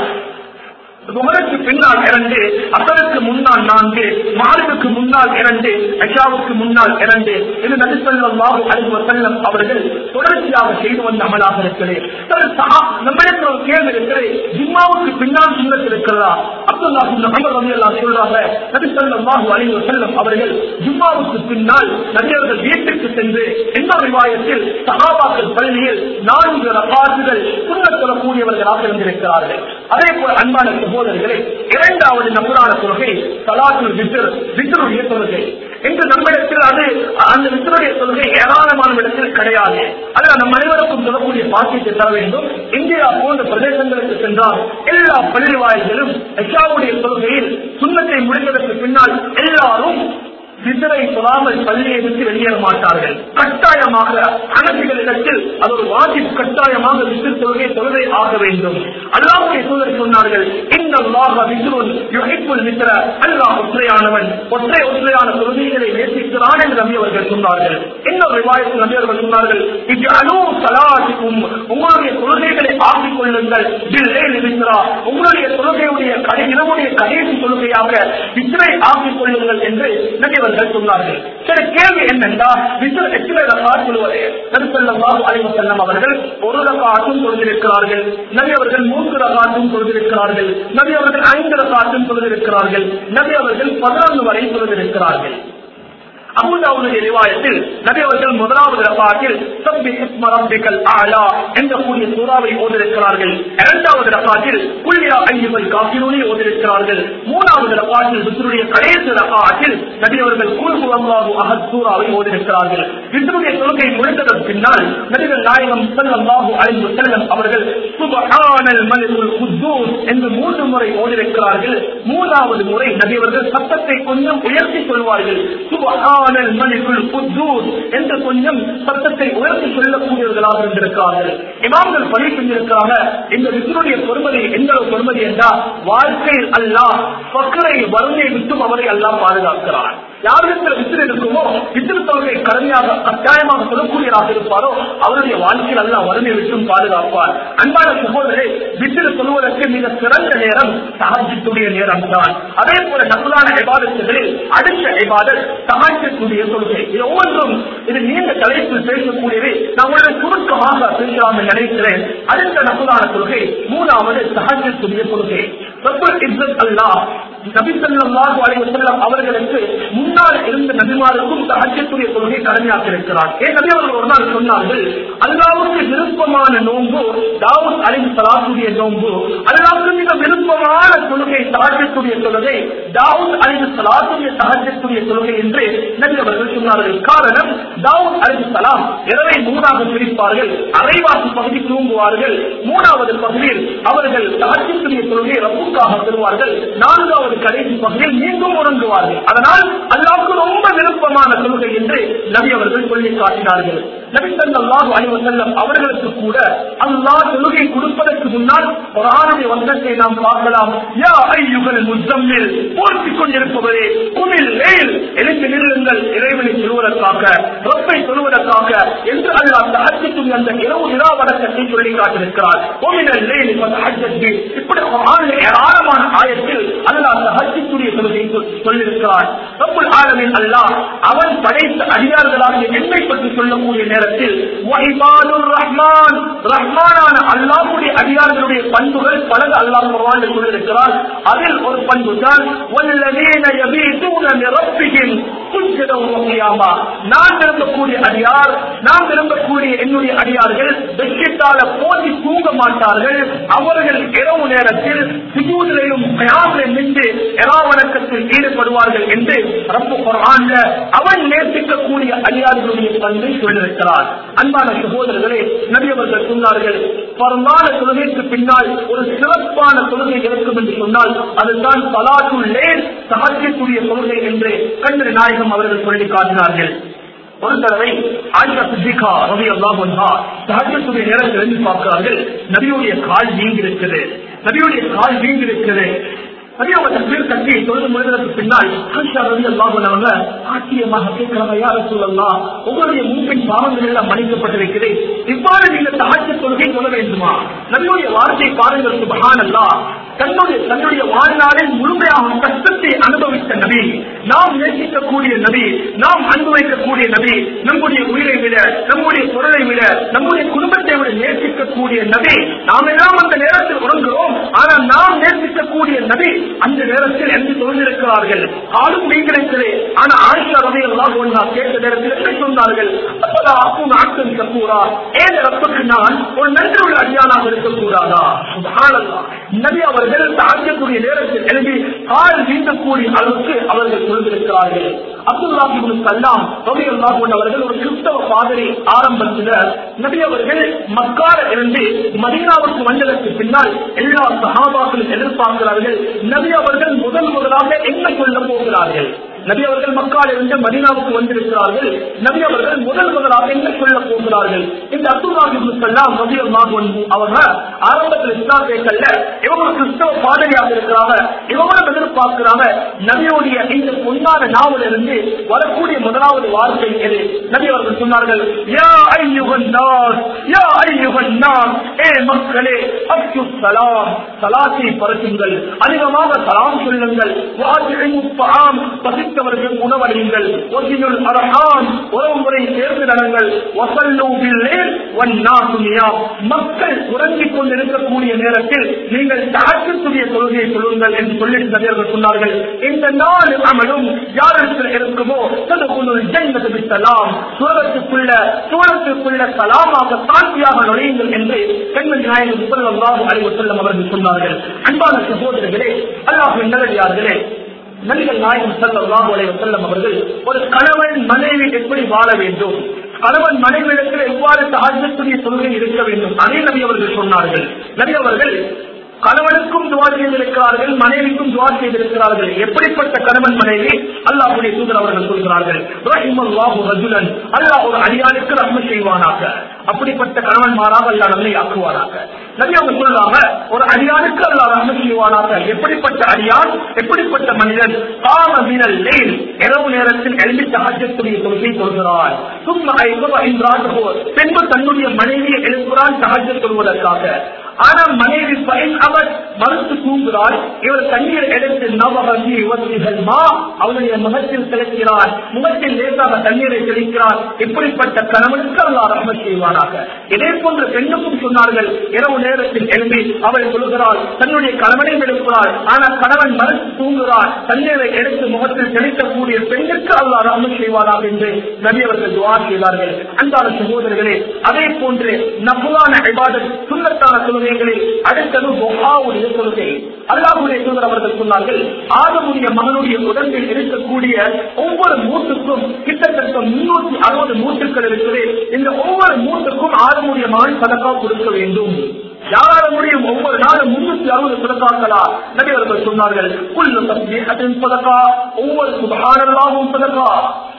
துமருக்கு பின்னால் இரண்டு அசருக்கு முன்னால் நான்கு மாறுவுக்கு முன்னால் இரண்டு ஐஷாவுக்கு முன்னால் இரண்டு இது நபிசல்லாஹு அலைஹி வஸல்லம் அவர்கள் தொடர்ச்சியாக செய்து வந்த அமலாக இருக்கிறது சரி, சஹா- நம்மிடத்தில் ஒரு கேள்வி இருக்கிறது ஜிம்மாவுக்கு பின்னால் சுண்ணத் இருக்கிறதா அப்துல்லாஹ் இப்னு உமர் ரலியல்லாஹு சொல்றாங்க நபிசல்லாஹு அலைஹி வஸல்லம் அவர்கள் ஜிம்மாவுக்கு பின்னால் நபியவர்கள் வீட்டுக்கு சென்று எந்த ரிவாயத்தில் சஹாபாக்கள் பள்ளியில் நான்கு ரகாசுகள் சுண்ணத் சொல்லக்கூடியவர்களாக இருந்திருக்கிறார்கள் அதே போல அன்பான சகோதரர்களே இரண்டாவது நம்பரான தொழுகை சலாத்துல் வித்தர் வித்தருடைய தொழுகை என்று நம்மிடத்தில் அது அந்த வித்தருடைய தொழுகை ஏராளமான இடத்தில் கிடையாது அதில் நம் அனைவருக்கும் சொல்லக்கூடிய பாக்கியத்தை தர வேண்டும் இந்தியா போன்ற பிரதேசங்களுக்கு சென்றால் எல்லா பள்ளி வாயில்களும் எஷாவுடைய தொழுகையில் சுண்ணத்தை முடிந்ததற்கு பின்னால் எல்லாரும் விதரை சொல்லாமல் பள்ளியை விட்டு வெளியேற மாட்டார்கள் கட்டாயமாக அனபிகளிடத்தில் அது ஒரு வாஜிப் கட்டாயமாக வித்து தொழுகை தொழுகை ஆக வேண்டும் அல்லாவுடைய சூழல் சொன்னார்கள் இந்த அல்லாஹ் வித்ருன் யுகைப்புல் வித்திர அல்லாஹ் ஒற்றையானவன் ஒற்றை ஒற்றையான தொழுகைகளை நேசிக்கிறான் என்று நபி அவர்கள் சொன்னார்கள் இன்னொரு விவாயத்தில் நபி அவர்கள் சொன்னார்கள் இது அணு சலாதிக்கும் உங்களுடைய தொழுகைகளை ஆக்கிக் கொள்ளுங்கள் பில்லேல் வித்ரா உங்களுடைய தொழுகையுடைய கடை இரவுடைய கடைசி தொழுகையாக விசிறை ஆக்கிக் கொள்ளுங்கள் என்று நபியவர்கள் சொன்னார்கள் சரி கேள்வி என்னென்றா விசிறு எத்தனை ரகாத் சொல்லுவது நபிசல்லாஹு அலைஹி வஸல்லம் அவர்கள் ஒரு ரகாத்தும் தொழுதிருக்கிறார்கள் நபி அவர்கள் மூன்று ரகாத்தும் தொழுதிருக்கிறார்கள் நபி அவர்கள் ஐந்து ரகாத்தும் தொழுதிருக்கிறார்கள் நபி அவர்கள் பதினொன்று வரை தொழுதிருக்கிறார்கள் அபுதாவுடைய ரிவாயத்தில் நபி அவர்கள் முதலாவது ரகாத்தில் சப்பி இஸ்ம ரப்பிக்கல் ஆலா என்ற கூடிய சூறாவை ஓதிருக்கிறார்கள் இரண்டாவது ரகாத்தில் குல்லியா ஐயுகள் காப்பினூனை ஓதிருக்கிறார்கள் மூணாவது ரகாத்தில் வித்ருடைய கடைசி ரகாத்தில் நபி அவர்கள் குல்கு அல்லாஹு அஹத் சூறாவை ஓதிருக்கிறார்கள் வித்ருடைய தொழுகை முடிந்ததன் பின்னால் நபிகள் நாயகம் ஸல்லல்லாஹு அலைஹி வஸல்லம் அவர்கள் சுப்ஹானல் மலிகுல் குத்தூஸ் என்று மூன்று முறை ஓதிருக்கிறார்கள் மூன்றாவது முறை நபி அவர்கள் சத்தத்தை கொஞ்சம் உயர்த்தி சொல்வார்கள் சுப்ஹான சுப்ஹானல் மலிகுல் குத்தூஸ் என்று கொஞ்சம் சத்தத்தை உயர்த்தி சொல்லக்கூடியவர்களாக இருந்திருக்கிறார்கள் இமாம்கள் பணி செஞ்சிருக்கிறாங்க இந்த விஷ்ணுடைய பொறுமதி எந்த அளவு பொறுமதி என்றால் வாழ்க்கையில் அல்லாஹ் பக்கரை வறுமையை விட்டும் அவரை அல்லாஹ் பாதுகாக்கிறார் யாரிடத்தில் விசிறு இருக்குமோ விசிறு தொகை கடுமையாக கட்டாயமாக சொல்லக்கூடியதாக இருப்பாரோ அவருடைய வாழ்க்கையில் அல்ல வறுமை விட்டும் பாதுகாப்பார் அன்பான சகோதரே விசிறு சொல்வதற்கு மிக சிறந்த நேரம் சகாஜத்துடைய நேரம் தான் அதே போல நம்பலான விவாதத்துகளில் அடுத்த விவாதம் சகாஜத்துடைய கொள்கை இது ஒவ்வொன்றும் இது நீண்ட தலைப்பில் பேசக்கூடியது நான் உங்களை சுருக்கமாக பேசலாம் என்று நினைக்கிறேன் அடுத்த நம்பலான கொள்கை மூணாவது சகாஜத்துடைய கொள்கை ரப்பல் இஸ்ஸத் அல்லாஹ் நபி ஸல்லல்லாஹு அலைஹி வஸல்லம் அவர்களுக்கு முன்னால் இருந்த நபிமாருக்கும் தஹஜ்ஜத்துடைய கொள்கை கடமையாக இருக்கிறார் ஏன் நபி அவர்கள் ஒரு நாள் சொன்னார்கள் அல்லாவுக்கு விருப்பமான நோன்பு தாவூத் அலைஹி ஸலாத்துடைய நோன்பு அல்லாவுக்கு மிக விருப்பமான கொள்கை தஹஜ்ஜத்துடைய தொழுகை தாவூத் அலைஹி ஸலாத்துடைய தஹஜ்ஜத்துடைய தொழுகை என்று நபி அவர்கள் சொன்னார்கள் காரணம் தாவூத் அலைஹி ஸலாம் இரவை மூணாக பிரிப்பார்கள் அரைவாசி பகுதி தூங்குவார்கள் மூணாவது பகுதியில் அவர்கள் தஹஜ்ஜத்துடைய தொழுகை ரப்புக்காக பெறுவார்கள் நான்காவது கடைசி பகுதியில் மீண்டும் உறங்குவார்கள் அதனால் அல்லாவுக்கு ரொம்ப விருப்பமான தொழுகை என்று நபி அவர்கள் சொல்லி காட்டினார்கள் நபி ஸல்லல்லாஹு அலைஹி வஸல்லம் அவர்களுக்கு கூட அல்லாஹ் தொழுகை கொடுப்பதற்கு முன்னால் குர்ஆனுடைய வசனத்தை நாம் பார்க்கலாம் யா அய்யுகல் முஸம்மில் போர்த்திக் கொண்டிருப்பவரே குமில் லேல் எழுந்து நில்லுங்கள் இறைவனை சொல்வதற்காக ரப்பை சொல்வதற்காக என்று அல்லாஹ் தஹஜ்ஜத்துடைய அந்த இரவு இரா வணக்கத்தை சொல்லி காட்டியிருக்கிறார் ஒமினல் லேல் ஃபதஹஜ்ஜத் பி இப்படி குர்ஆனில் ஏராளமான ஆயத்தில் அல்லாஹ் தஹஜ்ஜத்துடைய தொழுகை சொல்லியிருக்கிறார் ரப்புல் ஆலமீன் அல்லாஹ் அவன் படைத்த அடியார்களாகிய என்னை பற்றி சொல்லக்கூடிய நேரத்தில் வஹிபானுர் ரஹ்மான் ரஹ்மானான அல்லாஹ்வுடைய அடியார்களுடைய பண்புகள் பலது அல்லாஹ் குர்ஆனில் சொல்லியிருக்கிறார் அதில் ஒரு பண்பு தான் வல்லதீன யபீதுன லிரப்பிஹிம் சுஜ்ஜதன் வ கியாமா நான் விரும்பக்கூடிய அடியார் நான் விரும்பக்கூடிய என்னுடைய அடியார்கள் வெற்றித்தால போதி தூங்க மாட்டார்கள் அவர்கள் இரவு நேரத்தில் சுஜூதிலையும் கயாமிலும் நின்று எராவணக்கத்தில் ஈடுபடுவார்கள் என்று ரப்பு குர்ஆன்ல அவன் நேசிக்கக்கூடிய அடியார்களுடைய பண்பை சொல்லியிருக்கிறார் அன்பான சகோதரர்களே நபி அவர்கள் சொன்னார்கள் பரந்தான தொழுகைக்கு பின்னால் ஒரு சிறப்பான தொழுகை இருக்கும் என்று சொன்னால் அதுதான் பலாத்துள்ளே சகஜக்கூடிய தொழுகை என்று கண்ட நாயகம் அவர்கள் சொல்லி காட்டினார்கள் ஒரு தடவை ஆயிஷா சித்திகா ரவி அல்லாஹா சஹஜத்துடைய நேரத்தில் இருந்து பார்க்கிறார்கள் நபியுடைய கால் வீங்கி இருக்குது நபியுடைய கால் வீங்கி இருக்குது நபியோட பேர் கட்டி தொழுது முடிந்ததற்கு பின்னால் ஆயிஷா ரவி அல்லாஹ் ஆச்சரியமாக கேட்கிறாங்க யார சொல்லலாம் உங்களுடைய முன்பின் பாவங்கள் எல்லாம் மன்னிக்கப்பட்டிருக்கிறது இவ்வாறு நீங்கள் சஹஜ தொழுகை சொல்ல வேண்டுமா நபியுடைய வார்த்தை பாருங்கள் சுபஹான் அல்லா தன்னுடைய தன்னுடைய வாழ்நாளில் முழுமையாக கஷ்டத்தை அனுபவித்த நபி நாம் நேசிக்கக்கூடிய நபி நாம் அன்பு வைக்கக்கூடிய நபி நம்முடைய உயிரை விட நம்முடைய பொருளை விட நம்முடைய குடும்பத்தை விட நேசிக்கக்கூடிய நபி நாம் எல்லாம் அந்த நேரத்தில் உறங்குகிறோம் ஆனால் நாம் நேசிக்கக்கூடிய நபி அந்த நேரத்தில் என்று தொழிலிருக்கிறார்கள் ஆளும் நீங்கிறே ஆனா ஆயிஷா ரவி எல்லாம் ஒன்றா கேட்ட நேரத்தில் என்ன சொன்னார்கள் அப்பதா அப்பும் ஆட்டம் கப்பூரா ஏன் ரப்புக்கு நான் ஒரு நன்றி உள்ள அடியானாக இருக்கக்கூடாதா சுபஹானல்லாஹ். நபி அவர்கள் தாக்கக்கூடிய நேரத்தில் எழுதி கால் வீங்கக்கூடிய அளவுக்கு அவர்கள் சொல்லியிருக்கிறார்கள் அப்துல்லாஹிபுல் கல்லாம் ரவி அல்லாஹ் அவர்கள் ஒரு கிறிஸ்தவ பாதிரி ஆரம்பத்தில் நபி அவர்கள் மக்கால இருந்து மதீனாவுக்கு வந்ததற்கு பின்னால் எல்லா சகாபாக்களும் எதிர்பார்க்கிறார்கள் நபி அவர்கள் முதல் முதலாக என்ன சொல்ல போகிறார்கள் நபி அவர்கள் மக்கால் இருந்து மதீனாவுக்கு வந்திருக்கிறார்கள் நபி அவர்கள் முதல் முதலாக என்ன சொல்ல போகிறார்கள் இந்த அப்துல்லாஹிபுல்லாம் நபி அவங்க ஆரம்பத்தில் இஸ்லாத்தை கல்ல இவங்க கிறிஸ்தவ பாதனையாக இருக்கிறாங்க இவங்களும் பார்க்கிறாங்க நபியுடைய இந்த பொன்னான நாவல இருந்து வரக்கூடிய முதலாவது வார்த்தை எது நபி அவர்கள் சொன்னார்கள் யா ஐயுகன் நாஸ் யா ஐயுகன் நாஸ் ஏ மக்களே அப்து சலாம் சலாத்தை பரசுங்கள் அதிகமாக சலாம் சொல்லுங்கள் வாசிம் பசித்தவர்கள் உணவடையுங்கள் ஒசியுள் அரஹான் உறவுமுறை சேர்ந்து நடங்கள் வசல்லூபில்லேல் வன்னாசுமியா மக்கள் உறங்கிக் கொண்டிருக்கக்கூடிய நேரத்தில் நீங்கள் தாக்கத்துடைய தொழுகையை சொல்லுங்கள் என்று சொல்லி நபியர்கள் சொன்னார்கள் இந்த நாலு அமலும் யாரிடத்தில் இருக்குமோ ததுகுலுல் ஜன்னத்து பிஸ்ஸலாம் சூரத்துக்குள்ள சூரத்துக்குள்ள சலாமாக சாந்தியாக நுழையுங்கள் என்று பெண்மணி நாயகம் ஸல்லல்லாஹு அலைஹி வஸல்லம் அவர்கள் சொன்னார்கள் அன்பான சகோதரர்களே அல்லாஹ்வின் நல்லடியார்களே நபிகள் நாயகம் ஸல்லல்லாஹு அலைஹி வஸல்லம் அவர்கள் ஒரு கணவன் மனைவி எப்படி வாழ வேண்டும் கணவன் மனைவிடத்தில் எவ்வாறு தஹஜ்ஜத்துடைய தொழுகை இருக்க வேண்டும் அதே நபி அவர்கள் சொன்னார்கள் நபி அவர்கள் கணவனுக்கும் துவா செய்திருக்கிறார்கள் மனைவிக்கும் துவா செய்திருக்கிறார்கள் எப்படிப்பட்ட கணவன் மனைவி அல்லாஹுடைய தூதர் அவர்கள் சொல்கிறார்கள் ரஹிமல்லாஹு ரஜுலன் அல்லாஹ் ஒரு அடியானுக்கு ரஹ்ம செய்வானாக அப்படிப்பட்ட கணவன் மாறாக அல்லா நம்மை ஆக்குவானாக நபி அவங்க சொல்றாங்க ஒரு அடியானுக்கு அல்லாஹ் ரஹ்ம செய்வானாக எப்படிப்பட்ட அடியான் எப்படிப்பட்ட மனிதன் காம வீரல் லேல் இரவு நேரத்தில் எழுதி தகஜத்துடைய தொழுகை சொல்கிறார் சும்மா ஐம்பது ஐந்தாண்டு பெண்பு தன்னுடைய மனைவியை எழுப்புறான் தகஜ சொல்வதற்காக ஆனா மனைவி பயன் அவர் மறுத்து தூங்குகிறார் இவர் தண்ணீர் எடுத்து நவகி யுவதிகள் மா அவருடைய முகத்தில் செலுத்துகிறார் முகத்தில் லேசாக தண்ணீரை தெளிக்கிறார் இப்படிப்பட்ட கணவனுக்கு அல்லா ரஹ்ம செய்வானாக இதே போன்ற பெண்ணுக்கும் சொன்னார்கள் இரவு நேரத்தில் எழுப்பி அவள் சொல்கிறாள் தன்னுடைய கணவனை எழுப்புகிறாள் ஆனால் கணவன் மறுத்து தூங்குகிறார் தண்ணீரை எடுத்து முகத்தில் தெளிக்கக்கூடிய பெண்ணுக்கு அல்லா ரஹ்ம செய்வானாக என்று நபி அவர்கள் துவா செய்தார்கள் அன்பான சகோதரர்களே அதே போன்று நபுலான இபாதத் சுண்ணத்தான தொழுகைகளில் அடுத்தது பொஹாவுடைய தொழுகை அல்லாஹுடைய தூதர் அவர்கள் சொன்னார்கள் ஆதமுடைய மகனுடைய உடம்பில் இருக்கக்கூடிய ஒவ்வொரு மூட்டுக்கும் கிட்டத்தட்ட முன்னூத்தி அறுபது மூட்டுக்கள் இருக்குது இந்த ஒவ்வொரு மூட்டுக்கும் ஆதமுடைய மகன் சதக்கா கொடுக்க வேண்டும் யாரால முடியும் ஒவ்வொரு நாளும் முன்னூத்தி அறுபது சதக்காக்களா நபி அவர்கள் சொன்னார்கள் புல்லு தஸ்பீஹத்தின் சதக்கா ஒவ்வொரு சுபஹானல்லாவும் சதக்கா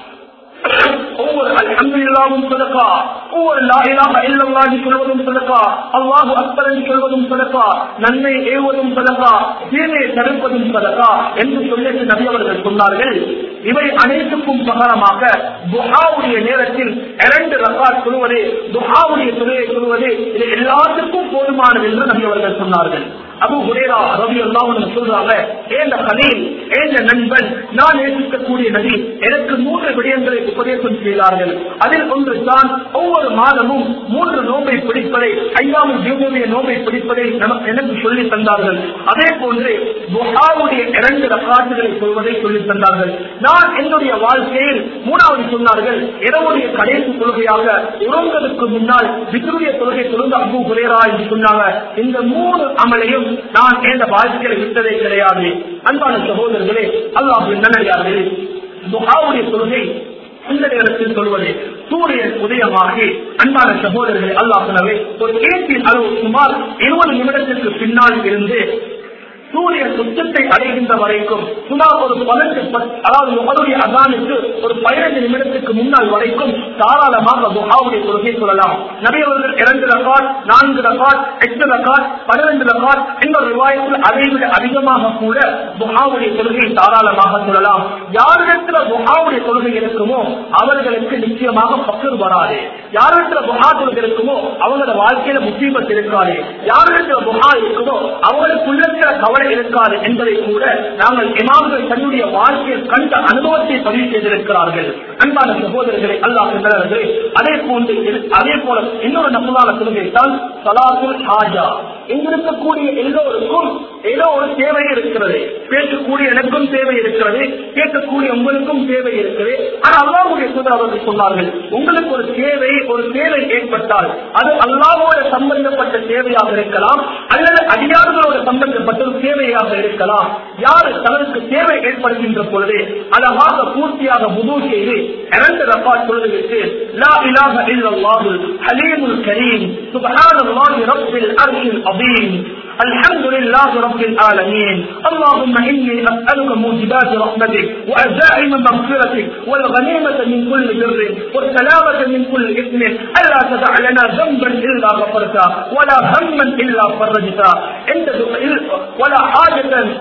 ஒவ்வொரு அல்ஹம்துலில்லாவும் சதக்கா ஒவ்வொரு லா இலாஹ இல்லல்லாஹி சொல்வதும் சதக்கா அல்லாஹு அக்பர் என்று சொல்வதும் சதக்கா நன்மை ஏவுவதும் சதக்கா தீமை தடுப்பதும் சதக்கா என்று சொல்லிட்டு நபி அவர்கள் சொன்னார்கள் இவை அனைத்துக்கும் பகரமாக துஹாவுடைய நேரத்தில் இரண்டு ரக்காத் சொல்வது துஹாவுடைய துறையை சொல்வது இது எல்லாத்துக்கும் போதுமானது என்று நபி அவர்கள் சொன்னார்கள் அபு ஹுரேரா ரவி எல்லாம் சொல்றாங்க ஏந்த கலீல் ஏந்த நண்பன் நான் நேசிக்கக்கூடிய நபி எனக்கு மூன்று விடயங்களை உபதேசம் செய்தார்கள் அதில் ஒன்று தான் ஒவ்வொரு மாதமும் மூன்று நோம்பை பிடிப்பதை ஐயாமல் ஜீவனுடைய நோம்பை பிடிப்பதை நமக்கு எனக்கு சொல்லி தந்தார்கள் அதே போன்று புகாவுடைய இரண்டு ரகாசுகளை சொல்வதை சொல்லி தந்தார்கள் நான் என்னுடைய வாழ்க்கையில் மூணாவது சொன்னார்கள் இரவுடைய கடைசி கொள்கையாக உறங்குவதற்கு முன்னால் விக்ருடைய தொழுகை தொழுந்து அபு குரேரா என்று சொன்னாங்க இந்த மூணு அமலையும் நான் எந்த வாழ்க்கையில விட்டதே கிடையாது அன்பான சகோதரர்களே அல்லாஹ் நல்லே துஹாவுடைய தொழுகை இந்த நேரத்தில் சொல்வது சூரியன் உதயமாகி அன்பான சகோதரர்களை அல்லாஹ் ஒரு ஏற்றின் அளவு சுமார் இருபது நிமிடத்திற்கு பின்னால் இருந்து சூரியன் உச்சத்தை அடைகின்ற வரைக்கும் சுமார் ஒரு பன்னெண்டு அதாவது முகருடைய அதானுக்கு ஒரு பதினைந்து நிமிடத்துக்கு முன்னால் வரைக்கும் தாராளமாக துஹாவுடைய தொழுகை சொல்லலாம் நபி அவர்கள் இரண்டு ரகாட் நான்கு ரகாட் எட்டு ரகாட் பன்னிரண்டு ரகாட் இந்த விவாயத்தில் அதை விட அதிகமாக கூட துஹாவுடைய தொழுகையை தாராளமாக சொல்லலாம் யாரிடத்துல துஹாவுடைய தொழுகை இருக்குமோ அவர்களுக்கு நிச்சயமாக பக்கர் வராது யாரிடத்துல புகா தொழுகை இருக்குமோ அவங்களோட வாழ்க்கையில முசீபத் இருக்காது யாரிடத்துல புகா இருக்குமோ அவங்களுக்குள்ள கவலை இருக்காது என்பதை கூட நாங்கள் இமாம்கள் தன்னுடைய வாழ்க்கையில் கண்ட அனுபவத்தை பதிவு செய்திருக்கிறார்கள் அன்பான சகோதரர்களை அல்லாஹ் நல்லவர்களே அதே போன்று அதே போல இன்னொரு நம்மளான தொழுகை தான் சலாத்துல் ஹாஜா இங்கிருக்கக்கூடிய எல்லோருக்கும் ஏதோ ஒரு தேவை இருக்கிறது பேசக்கூடிய எனக்கும் தேவை இருக்கிறது கேட்கக்கூடிய உங்களுக்கும் தேவை இருக்கிறது ஆனால் அல்லாவுடைய தூதர் அவர்கள் சொன்னார்கள் உங்களுக்கு ஒரு தேவை ஒரு தேவை ஏற்பட்டால் அது அல்லாவோட சம்பந்தப்பட்ட தேவையாக இருக்கலாம் அல்லது அடியார்களோட சம்பந்தப்பட்ட ஒரு தேவையாக இருக்கலாம் யார் தனக்கு தேவை ஏற்படுகின்ற பொழுது அழகாக பூர்த்தியாக முது செய்து இரண்டு ரப்பா சொல்லுவிட்டு லா இலாக இல்லல்லாஹு ஹலீமுல் கரீம் சுபஹானல்லாஹி ரப்பில் அர்ஷில் அதீம் الحمد لله رب العالمين اللهم إني أسألك موجبات رحمتك وأزائم مغفرتك والغنيمة من كل بر والسلامة من كل إثم ألا تدع لنا ذنبا إلا غفرته ولا هما إلا فرجته ولا حاجة هي لك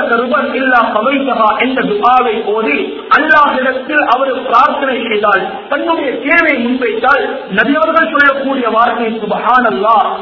கருபன் இல்லா கவைத்தகா என்ற துஆவை ஓதி அல்லாஹிடத்தில் அவர் பிரார்த்தனை செய்தால் தன்னுடைய தேவை முன்வைத்தால் நபியவர்கள் சொல்லக்கூடிய வார்த்தை சுபஹானல்லாஹ்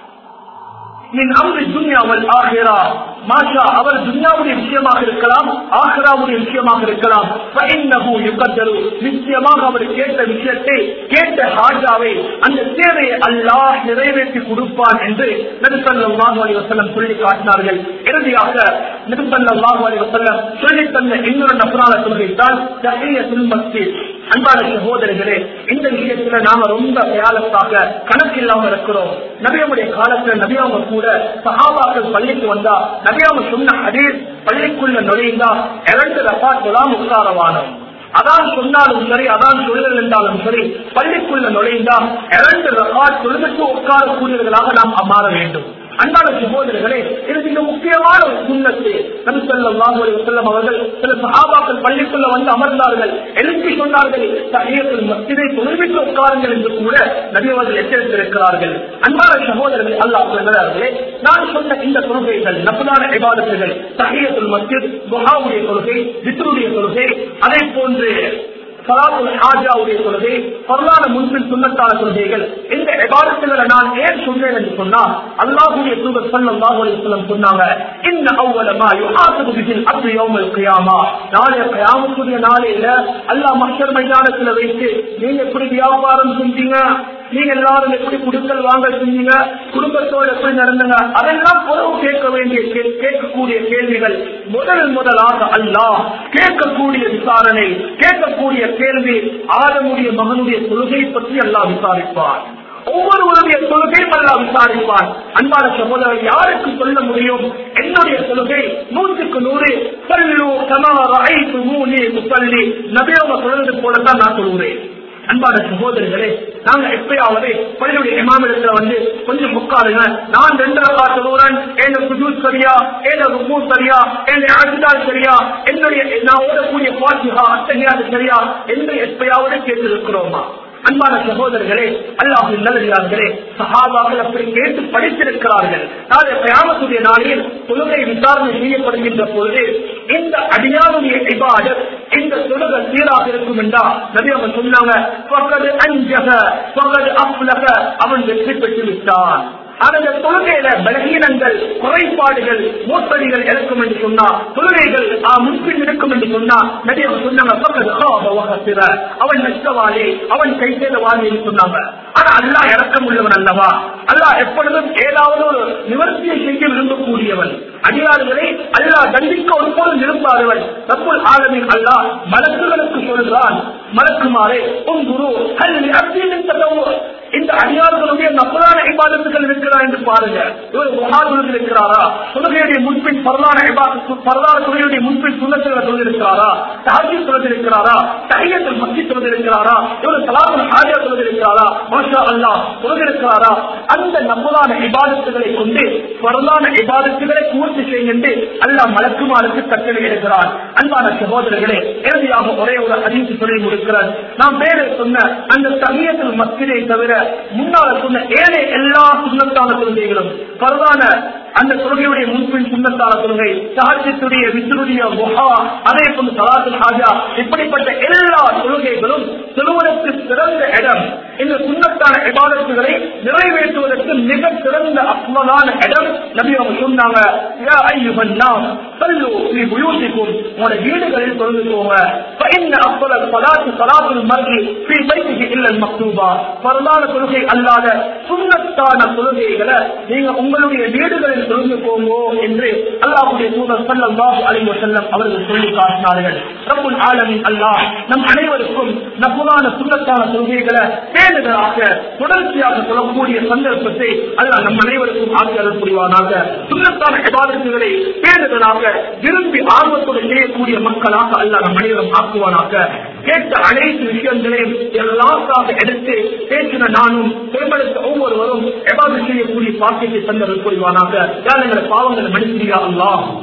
மின் அம்ரி துன்யாவல் ஆகிறா மாஷா அவர் துன்யாவுடைய விஷயமாக இருக்கலாம் ஆஹிராவுடைய விஷயமாக இருக்கலாம் فإنه يقدر நிச்சயமாக அவர் கேட்ட விஷயத்தை கேட்ட ஹாஜாவை அந்த தேவையை அல்லாஹ் நிறைவேற்றி கொடுப்பான் என்று நபிசல்லாஹு அலி வசல்லம் சொல்லி காட்டினார்கள் இறுதியாக நபிசல்லாஹு அலி வசல்லம் சொல்லி தந்த இன்னொரு நபரான கொள்கைத்தான் தஹியத்துல் மஸ்ஜித் அன்பான சகோதரர்களே இந்த விஷயத்துல நாம ரொம்ப கேலத்தாக கணக்கில்லாம இருக்கிறோம் நபியமுடைய காலத்துல நபியாம கூட சகாபாக்கள் பள்ளிக்கு வந்தா நபியாம சொன்ன அதே பள்ளிக்குள்ள நுழைந்தா இரண்டு ரப்பா தொலாம் உட்காரவானம் அதான் சொன்னாலும் சரி அதான் சொல்லல் என்றாலும் சரி பள்ளிக்குள்ள நுழைந்தா இரண்டு ரப்பா தொழுதுக்கு உட்காரக்கூடியவர்களாக நாம் அமாற வேண்டும் அன்பான சகோதரர்களே இது மிக முக்கியமான ஒரு சுண்ணத்து நபி ஸல்லல்லாஹு அலைஹி வஸல்லம் அவர்கள் சில சஹாபாக்கள் பள்ளிக்குள்ள வந்து அமர்ந்தார்கள் எழுப்பி சொன்னார்கள் தஹியத்துல் மஸ்ஜிதை தொழுவிட்டு உட்காருங்கள் என்று கூட நபி அவர்கள் எச்சரித்திருக்கிறார்கள் அன்பான சகோதரர்கள் அல்லாஹ் சொல்கிறார்களே நான் சொன்ன இந்த கொள்கைகள் நபுலான இபாதத்துகள் தஹியத்துல் மஸ்ஜித் துஹாவுடைய கொள்கை வித்ருடைய கொள்கை அதே போன்று சலாத்துல் ஹாஜாவுடைய கொள்கை பொருளான முன்பின் சுண்ணத்தான கொள்கைகள் இந்த விவாதத்துல நான் ஏன் சொன்னேன் என்று சொன்னா அல்லாஹுடைய தூதர் ஸல்லல்லாஹு அலைஹி வஸல்லம் சொன்னாங்க இன்ன அவ்வளமா யுஹாசபு பிஹில் அப்து யௌமல் கியாமா நாளைய கியாமத்துடைய நாளையில அல்லாஹ் மஹ்ஷர் மைதானத்துல வைத்து நீங்க எப்படி வியாபாரம் செஞ்சீங்க நீங்க எல்லாரும் எப்படி குடுக்கல் வாங்க செஞ்சீங்க குடும்பத்தோடு எப்படி நடந்தங்க அதெல்லாம் புறவு கேட்க வேண்டிய கே- கேட்கக்கூடிய கேள்விகள் முதல் முதலாக அல்லாஹ் கேட்கக்கூடிய விசாரணை கேட்கக்கூடிய கேள்வி ஆதமுடைய மகனுடைய தொழுகை பற்றி அல்லாஹ் விசாரிப்பார் ஒவ்வொருவருடைய தொழுகையும் அல்லாஹ் விசாரிப்பான் அன்பான சகோதரர் யாருக்கு சொல்ல முடியும் என்னுடைய தொழுகை நூற்றுக்கு நூறு சல்லு கமார ஐந்து மூணு முசல்லி நபியோக சொல்றது போலதான் நான் சொல்கிறேன் அன்பான சகோதரர்களே நாங்க எப்பயாவது பள்ளியுடைய இமாமிடத்துல வந்து கொஞ்சம் உட்காருங்க நான் ரெண்டரை காசு தூரன் என்ன புஜூஸ் சரியா என்ன ருக்கு சரியா என்ன அஜிதால் சரியா என்னுடைய நான் ஓடக்கூடிய பாசிகா அத்தகையாது சரியா என்று எப்பயாவது கேட்டிருக்கிறோமா அன்பான சகோதரர்களே அல்லாஹின் நல்லடியார்களே சஹாபாக்கள் அப்படி கேட்டு படித்திருக்கிறார்கள் நாளை கயாமத்துடைய நாளில் தொழுகை விசாரணை செய்யப்படுகின்ற பொழுது இந்த அடியானுடைய இபாதத் இந்த தொழுகை சீராக இருக்கும் என்றா நபி அவங்க சொன்னாங்க "ஃபகத் அன்ஜக, ஃபகத் அஃப்லக." அவன் வெற்றி பெற்று விட்டான் அந்த தொழுகையில பலகீனங்கள் குறைபாடுகள் மோசடிகள் இருக்கும் என்று சொன்னா தொழுகைகள் ஆ, முன்பின் இருக்கும் என்று சொன்னா நிறைய சொன்னாங்க "ஃபகத் ஹாப வஹசிர." அவன் நஷ்டவாளி அவன் கை செய்தவாளி என்று சொன்னாங்க ஆனா அல்லாஹ் இறக்கம் உள்ளவன் அல்லவா அல்லாஹ் எப்பொழுதும் ஏதாவது ஒரு நிவர்த்தியை செய்ய விரும்பக்கூடியவன் அடியாறுகளை அல்லாஹ் தண்டிக்க ஒருபோதும் விரும்பாதவன் ரப்புல் ஆலமின் அல்லாஹ் மலக்குகளுக்கு சொல்கிறான் மலக்குமாரே உன் குரு கல்வி அத்தியின் இந்த அடியார்களுடைய நம்பரான இபாதத்துகள் இருக்கிறா என்று பாருங்க இவர் முகாதுகள் இருக்கிறாரா தொழுகையுடைய முன்பின் பரலான இபாதத்து பரலான தொழுகையுடைய முன்பின் சுண்ணத்தில் சொல்லிருக்கிறாரா தாஜி சொல்லிருக்கிறாரா தையத்தில் மத்தி சொல்லிருக்கிறாரா இவர் சலாமல் ஹாஜா சொல்லிருக்கிறாரா மாஷா அல்லாஹ் சொல்லிருக்கிறாரா அந்த நம்பரான இபாதத்துகளை கொண்டு பரலான இபாதத்துகளை பூர்த்தி செய்யுங்கள் அல்லாஹ் மலக்குமாருக்கு கட்டளை எடுக்கிறார் அன்பான சகோதரர்களே இறுதியாக ஒரே ஒரு அறிவிப்பு சொல்லி முடிக்கிறார் நாம் மேலே சொன்ன அந்த தகியத்தில் மஸ்திரை தவிர முன்னால சொன்ன ஏழை எல்லா சுண்ணத்தான கொள்கைகளும் பரவான அந்த தொழுகையுடைய முன்பின் சுண்ணத்தான கொள்கை சாட்சியத்துடைய விசுருடைய முகா அதே போன்று சலாத்துல் ஹாஜா இப்படிப்பட்ட எல்லா தொழுகைகளும் திருமணத்து சிறந்த இடம் இந்த சுண்ணத்தான இபாதத்துகளை நிறைவேற்றுவதற்கு மிக சிறந்த அஸ்மதான இடம் நபி அவங்க சொன்னாங்க யா ஐயுஹன் நாம் சல்லு ஃபீ புயூதிக்கும் உங்களுடைய வீடுகளில் தொழுதுக்கோங்க فإن أفضل الصلاة صلاة المرء في بيته إلا المكتوبة பரலான தொழுகை அல்லாத சுண்ணத்தான தொழுகைகளை நீங்க உங்களுடைய வீடுகளில் தொழுந்து போங்கோ என்று அல்லாஹ்வுடைய தூதர் ஸல்லல்லாஹு அலைஹி வஸல்லம் அவர்கள் சொல்லி காட்டினார்கள் ரப்புல் ஆலமீன் அல்லாஹ் நம் அனைவருக்கும் நப்புலான சுண்ணத்தான தொழுகைகளை பேணுதலாக தொடர்ச்சியாக சொல்லக்கூடிய சந்தர்ப்பத்தை அல்லாஹ் நம் அனைவருக்கும் ஆக்கியர்கள் புரிவானாக சுண்ணத்தான இபாதத்துகளை பேணுதலாக விரும்பி ஆர்வத்தோடு செய்யக்கூடிய மக்களாக அல்லாஹ் நம் அனைவரும் ஆக்குவானாக கேட்ட அனைத்து விஷயங்களையும் எல்லாத்தாக எடுத்து பேசின நானும் தேர்ந்தெடுத்த ஒவ்வொருவரும் எவ்வாறு செய்யக்கூடிய பாக்கியத்தை தந்தவர் புரிவானாக யார் எங்களை பாவங்களை மன்னிக்கிறியா அல்லாஹ்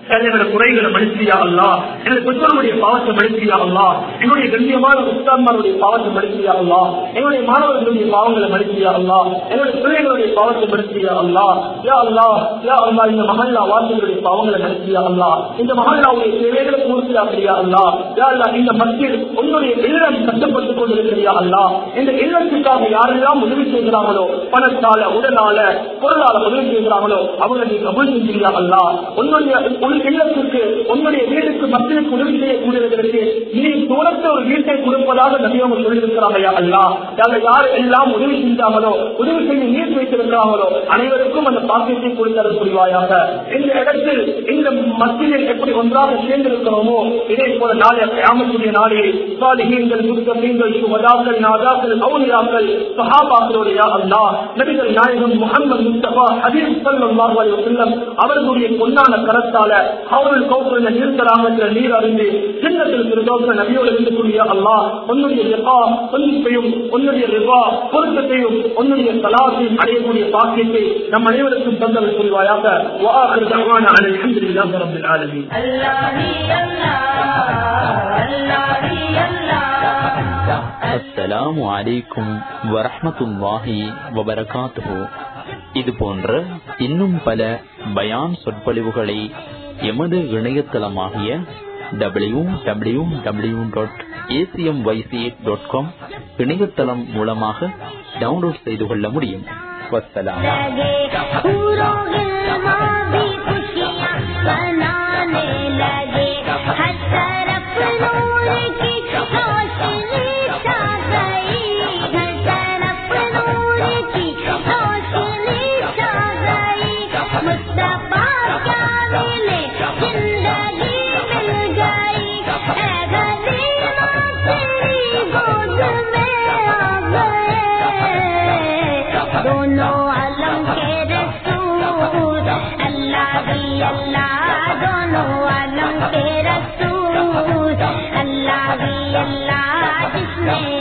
என்னோட குறைகளை மனுஷியா அல்லா என்னோட பெற்றோருடைய பாவத்தை மனுஷியா அல்லா என்னுடைய கண்ணியமான உஸ்தான்மாருடைய பாவத்தை மனுஷியா அல்லா என்னுடைய மாணவர்களுடைய பாவங்களை மனுஷியா அல்லா என்னுடைய பிள்ளைகளுடைய பாவத்தை மனுஷியா அல்லா யா அல்லா யா அல்லா இந்த மகல்லா வாசிகளுடைய பாவங்களை மனுஷியா அல்லா இந்த மகல்லாவுடைய தேவைகளை பூர்த்தியாக்கிறியா அல்லா யா அல்லா இந்த மத்தியில் உன்னுடைய இல்லம் கஷ்டப்பட்டுக் கொண்டிருக்கிறியா அல்லா இந்த இல்லத்துக்காக யாரெல்லாம் உதவி செய்கிறாங்களோ பணத்தால உடலால பொருளால உதவி செய்கிறாங்களோ அவங்களை நீ கபூல் செஞ்சிருக்கா அல்லா உன்னுடைய உன் இல்லத்துக்கு உன்னுடைய வீட்டுக்கு மக்களுக்கு உதவி செய்யக்கூடியவர்களுக்கு நீ தூரத்தை ஒரு வீட்டை கொடுப்பதாக நபியவங்க சொல்லியிருக்கிறாங்க அல்லா யாங்க யார் எல்லாம் உதவி செஞ்சாங்களோ உதவி செய்து நீர் வைத்திருக்கிறாங்களோ அனைவருக்கும் அந்த பாக்கியத்தை கொடுத்தர புரிவாயாக இந்த இடத்தில் இந்த மத்தியில் எப்படி ஒன்றாக சேர்ந்திருக்கிறோமோ இதே போல நாளை கிராமத்துடைய நாளில் சாலிஹீன்கள் முத்தமீன்கள் சுமதாக்கள் நாதாக்கள் அவுலியாக்கள் சஹாபாக்களுடைய அல்லா நபிகள் நாயகம் முகமது முஸ்தபா ஹபீப் ஸல்லல்லாஹு அலைஹி வஸல்லம் அவர்களுடைய பொன்னான கரத்தால அவர்கள் கௌசல நீர்த்தராமத்தில் நீர் அறிந்து சின்னத்தில் திருதோச நபியோடு இருக்கக்கூடிய அல்லாஹ் உன்னுடைய ரிபா பொன்னிப்பையும் உன்னுடைய ரிபா பொருத்தத்தையும் உன்னுடைய சலாத்தையும் அடையக்கூடிய பாக்கியத்தை நம் அனைவருக்கும் தந்தல் புரிவாயாக وآخر دعوانا أن الحمد لله رب العالمين அஸ்ஸலாமு அலைக்கும் வரஹ்மத்துல்லாஹி வபரகாத்துஹு இது போன்ற இன்னும் பல பயான் சொற்பொழிவுகளை எமது இணையதளமாகிய W W W dot ACM YC dot com இணையதளம் மூலமாக டவுன்லோட் செய்து கொள்ள முடியும் வசலாம் बनाने लगे हर तरफ नूर की रोशनी छा गई हर तरफ नूर की रोशनी छा गई मुस्तफा क्या मिले जिंदगी मिल गई ऐ गरीबा तेरी गोद में आ गए दोनों आलम के रसूल अल्लाह भी अल्लाह दोनों आलम के रसूल अल्लाह भी अल्लाह जिसने